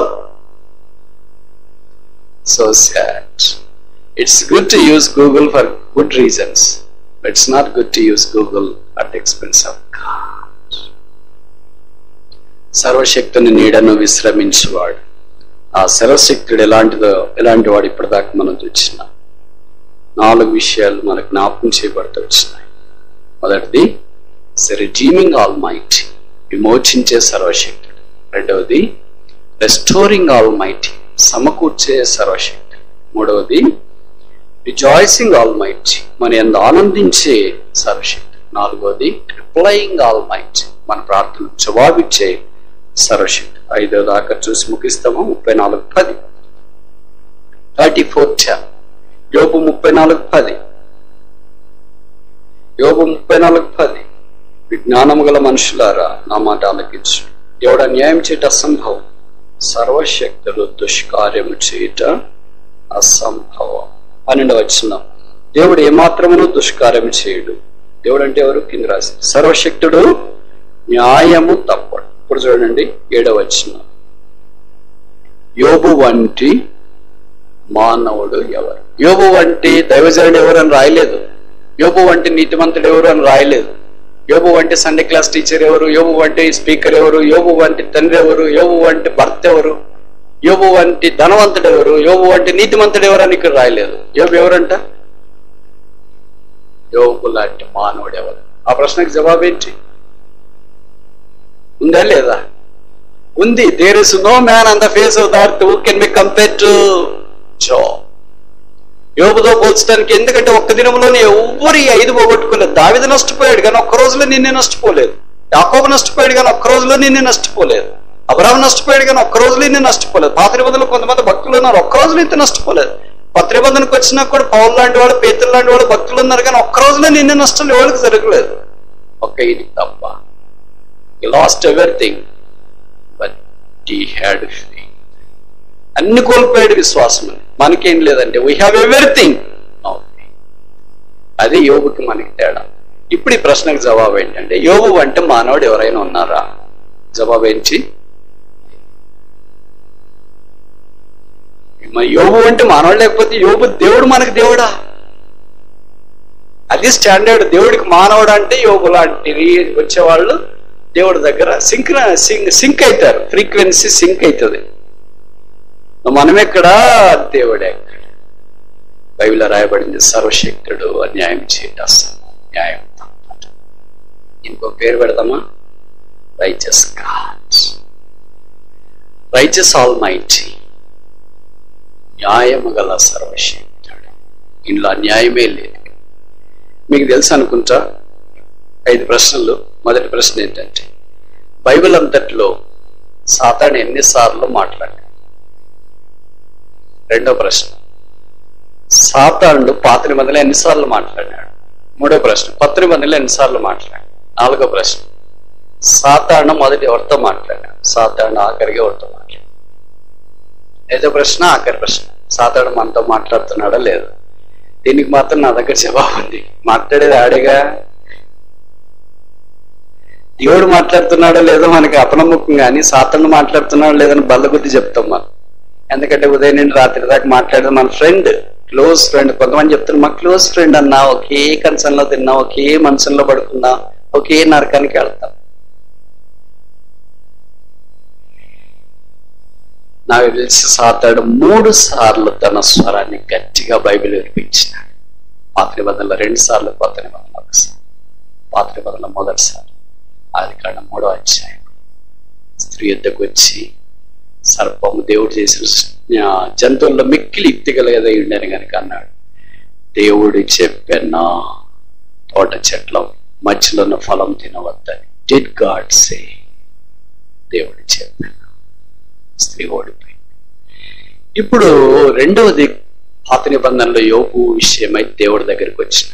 A: so sad it's good to use Google for good reasons it's not good to use Google at expense of God సర్వశక్తిని నీడను విశ్రమించువాడు ఆ సర్వశక్తుడు ఎలాంటిదో ఎలాంటి వాడు ఇప్పటిదాకా మనం చూసిన నాలుగు విషయాలు మనకు జ్ఞాపకం చేయబడుతూ వచ్చినాయి మొదటిది రిడీమింగ్ ఆల్ మైట్ విమోచించే సర్వశక్తుడు రెండవది రెస్టోరింగ్ ఆల్ మైట్ సమకూర్చే సర్వశక్తుడు మూడవది రిజాయిసింగ్ ఆల్ మైట్ మన ఎందు ఆనందించే సర్వశక్తి నాలుగవది రిప్లయింగ్ ఆల్ మైట్ మన ప్రార్థన జవాబిచ్చే సర్వశక్తి ఐదో దాకా చూసి ముగిస్తాము ముప్పై నాలుగు పది థర్టీ ఫోర్ యోపు ముప్పై నాలుగు పది యోబు ముప్పై నాలుగు పది విజ్ఞానము గల మనుషులారా నా మాట ఆలకించు దేవుడు అన్యాయం చేయట అసంభవం సర్వశక్తులు దుష్కార్యము చేయట అసంభవం పన్నెండు వచ్చిన దేవుడు ఏమాత్రమును దుష్కార్యం చేయడు దేవుడు అంటే ఎవరు కింద రాసి సర్వశక్తుడు న్యాయము తప్పడు ఇప్పుడు చూడండి ఏడవ వచ్చిన యోబు వంటి మానవుడు ఎవరు యోబు వంటి దైవజనుడు ఎవరు అని రాయలేదు యోబు వంటి నీతిమంతుడు ఎవరు అని రాయలేదు యోబు వంటి సండే క్లాస్ టీచర్ ఎవరు యోబు వంటి స్పీకర్ ఎవరు యోబు వంటి తండ్రి ఎవరు యోబు వంటి భర్త ఎవరు యోబు వంటి ధనవంతుడు ఎవరు యోబు వంటి నీతిమంతుడు ఎవరు అని ఇక్కడ రాయలేదు యోబు ఎవరంట యోబు లాంటి మానవుడు ఎవరు ఆ ప్రశ్నకు జవాబు ఏంటి ఉందా లేదా ఉంది there is no man on the face of that who can be compare to Job యోబుతో పోల్చడానికి ఎందుకంటే ఒక్క దినంలోనే ఎవ్వరు ఈ ఐదు పోగొట్టుకోలేదు దావిద నష్టపోయాడు కానీ ఒక్క రోజులో నిన్నే నష్టపోలేదు యాకోబు నష్టపోయాడు కానీ ఒక్క రోజులో నిన్నే నష్టపోలేదు అబ్రాహం నష్టపోయాడు కానీ ఒక్క రోజులో నిన్నే నష్టపోలేదు పాత నిబంధనలు కొంతమంది భక్తులు ఉన్నారు ఒక్క రోజులో ఇంత నష్టపోలేదు కొత్త నిబంధనకు వచ్చినా కూడా పౌలు లాంటి వాడు పేతులు లాంటి వాడు భక్తులు ఉన్నారు కానీ ఒక్క రోజులో నిన్నే నష్టం ఎవరికి జరగలేదు ఒక్క ఇది తప్ప he lost everything but he had faith అన్ని కోల్పోయాడు విశ్వాసం మనకేం లేదంటే వీ హ్యావ్ ఎవ్రీథింగ్ అది యోగుకి మనకి తేడా ఇప్పుడు ఈ ప్రశ్నకు జవాబు ఏంటంటే యోగు అంటే మానవుడు ఎవరైనా ఉన్నారా జవాబు ఏంటి మరి యోగు అంటే మానవుడు లేకపోతే యోగు దేవుడు మనకు దేవుడా అది స్టాండర్డ్ దేవుడికి మానవుడు అంటే యోగు లాంటివి వచ్చేవాళ్ళు దేవుడి దగ్గర సింక్ సింక్ సింక్ అవుతారు ఫ్రీక్వెన్సీ సింక్ అవుతుంది మనం ఎక్కడ దేవుడే ఎక్కడ బైబిల్ రాయబడింది సర్వశక్తుడు అన్యాయం చేయట అసంభవం. న్యాయం తప్పదు ఇంకో పేరు పెడదామా righteous God righteous almighty న్యాయము గల సర్వశక్తుడు ఇందులో అన్యాయమే లేదు మీకు తెలుసు అనుకుంటా ఐదు ప్రశ్నలు మొదటి ప్రశ్న ఏంటంటే బైబిల్ అంతట్లో సాతాను ఎన్నిసార్లు మాట్లాడాడు రెండో ప్రశ్న సాతానుడు పాత నిబంధనలు ఎన్నిసార్లు మాట్లాడాడు మూడో ప్రశ్న కొత్త నిబంధనలు ఎన్నిసార్లు మాట్లాడాడు నాలుగో ప్రశ్న సాతాను మొదటి ఎవరితో మాట్లాడాడు సాతాను ఆఖరికి ఎవరితో మాట్లాడాడు ఐదో ప్రశ్న ఆఖరి ప్రశ్న సాతాను మనతో మాట్లాడుతున్నాడా లేదా దీనికి మాత్రం నా దగ్గర జవాబు ఉంది మాట్లాడేది ఆడేగా దేవుడు మాట్లాడుతున్నాడో లేదో మనకి అపనమ్మకం కానీ సాతాను మాట్లాడుతున్నాడో లేదని బల్లగుద్ది చెప్తాం మనం ఎందుకంటే ఉదయం నుండి రాత్రి దాకా మాట్లాడేది మన ఫ్రెండ్ క్లోజ్ ఫ్రెండ్ కొంతమంది చెప్తారు మా క్లోజ్ ఫ్రెండ్ అన్నా ఒకే కంచంలో తిన్నా ఒకే మంచంలో పడుకున్నా ఒకే నరకానికి వెళ్తాం నాకు తెలిసి సాతాడు మూడు సార్లు తన స్వరాన్ని గట్టిగా బైబిల్ వినిపించినాడు పాత నిబంధనలు రెండు సార్లు కొత్త నిబంధనలు ఒకసారి పాత నిబంధనలు మొదటిసారి ఆది కాండం మూడో అధ్యాయం స్త్రీ యుద్ధకు వచ్చి సర్పము దేవుడు చేసిన ఆ, జంతువుల్లో మిక్కిలి యుక్తి కలిగేదై ఉండని కనుక అన్నాడు దేవుడు చెప్పన్నా తోట చెట్ల మధ్యలో ఉన్న ఫలం తినవద్దని డిడ్ గాడ్ సే దేవుడు చెప్పాను స్త్రీ ఓడిపోయింది ఇప్పుడు రెండవది పాత నిబంధనలో యోగు విషయమై దేవుడి దగ్గరికి వచ్చిన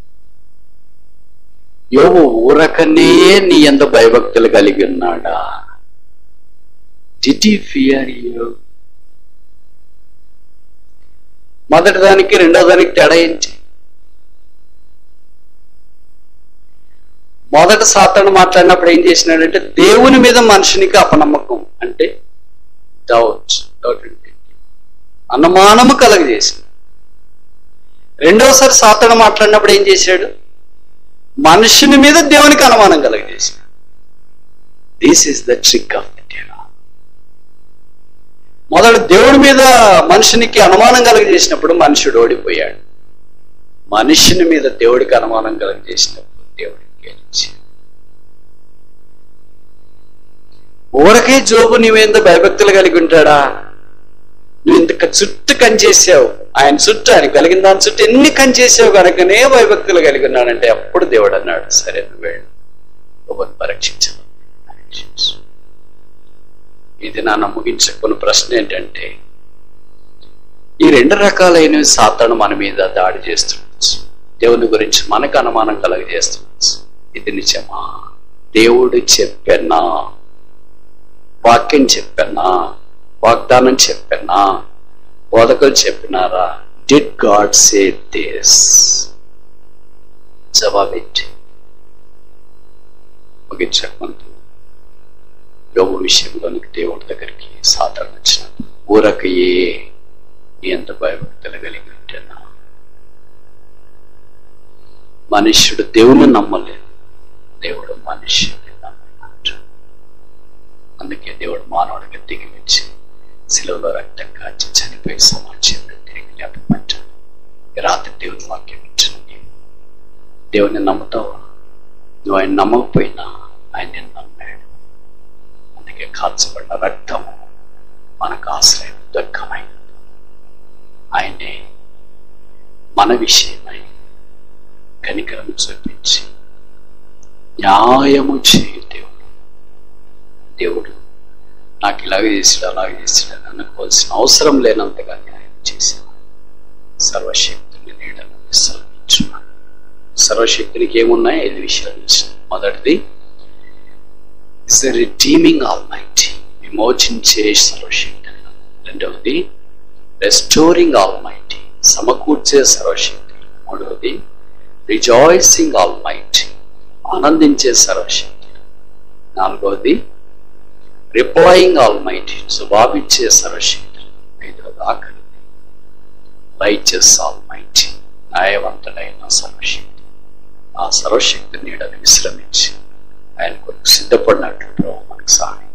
A: యోగు ఊరకనే నీ ఎంత భయభక్తులు కలిగి ఉన్నాడా డిడ్ ఫియర్ యూ మొదటి దానికి రెండో దానికి తేడా ఏంటి మొదట సాతాను మాట్లాడినప్పుడు ఏం చేసినాడంటే దేవుని మీద మనుషునికి అపనమ్మకం అంటే డౌట్ డౌట్ అంటే అనుమానము కలగజేసింది రెండవసారి సాతాను మాట్లాడినప్పుడు ఏం చేశాడు మనుషుని మీద దేవునికి అనుమానం కలగజేశాడు this is the trick of the మొదట దేవుడి మీద మనుషునికి అనుమానం కలగజేసినప్పుడు మనుషుడు ఓడిపోయాడు మనుషుని మీద దేవుడికి అనుమానం కలగజేసినప్పుడు దేవుడికి గెలిచాడు ఊరకే జోబు నీవేందో భయభక్తులు కలిగి ఉంటాడా నువ్వు ఇంత చుట్టూ కంచేసావు ఆయన చుట్టూ ఆయన కలిగిన దాని చుట్టూ ఎన్ని కంచేసావు కనుకనే భయభక్తులు కలిగి ఉన్నాడంటే అప్పుడు దేవుడు అన్నాడు సరే నువ్వు వెళ్ళు ఒకరిని పరీక్షించవు పరీక్షించు ఇది నా ముగించుకున్న ప్రశ్న ఏంటంటే ఈ రెండు రకాలైన సాతాను మన మీద దాడి చేస్తుండొచ్చు దేవుని గురించి మనకు అనుమానం కలగజేస్తుండొచ్చు ఇది నిజమా దేవుడు చెప్పానా వాక్యం చెప్పానా వాగ్దానం చెప్పానా బోధకులు చెప్పినారా డిడ్ గాడ్ సే దిస్ జవాబెట్టి ముగించకమంటూ యోగు విషయంలోనికి దేవుడి దగ్గరికి సాధారణ వచ్చినప్పుడు ఊరకయే ఎంత భయభక్తులు కలిగి ఉంటేనా మనుష్యుడు దేవుని నమ్మలేదు దేవుడు మనుష్యుని నమ్మలేదు అందుకే దేవుడు మానవుడికి దిగి వచ్చి శిలువలో రక్తం కాచి చనిపోయి సమాజంలో తిరిగి లేపమంటాడు ఈ రాత్రి దేవుని వాక్యం ఇచ్చిన నీవు దేవుని నమ్ముతావా నువ్వు ఆయన నమ్మకపోయినా ఆయన నిన్ను నమ్మాడు అందుకే కాల్చబడిన రక్తము మనకు ఆశ్రయం దుఃఖమైనది ఆయనే మన విషయమై కనికరం చూపించి న్యాయము చేయు దేవుడు దేవుడు నాకు ఇలాగే చేసాడు అలాగే చేసాడు అనుకోవాల్సిన అవసరం లేనంతగా న్యాయం చేశాను సర్వశక్తుని నీడను విశ్రమించున్నాను సర్వశక్తునికి ఏమున్నాయి ఐదు విషయాలు ఇచ్చిన మొదటిది ఇస్ రిడీమింగ్ ఆల్ మైటీ విమోచించే సర్వశక్తి రెండవది రెస్టోరింగ్ ఆల్ మైటీ సమకూర్చే సర్వశక్తి మూడవది రిజాయిసింగ్ ఆల్ మైటీ ఆనందించే సర్వశక్తి నాలుగవది రిప్లాయింగ్ ఆల్ మైటీ జవాబిచ్చే సర్వశక్తి ఐదవది ఆఖరిది రైచస్ ఆల్ మైటీ న్యాయవంతుడైన సర్వశక్తి ఆ సర్వశక్తి నీడని విశ్రమించి ఆయన కొరకు సిద్ధపడినట్లు ప్రభు మనకు సహాయం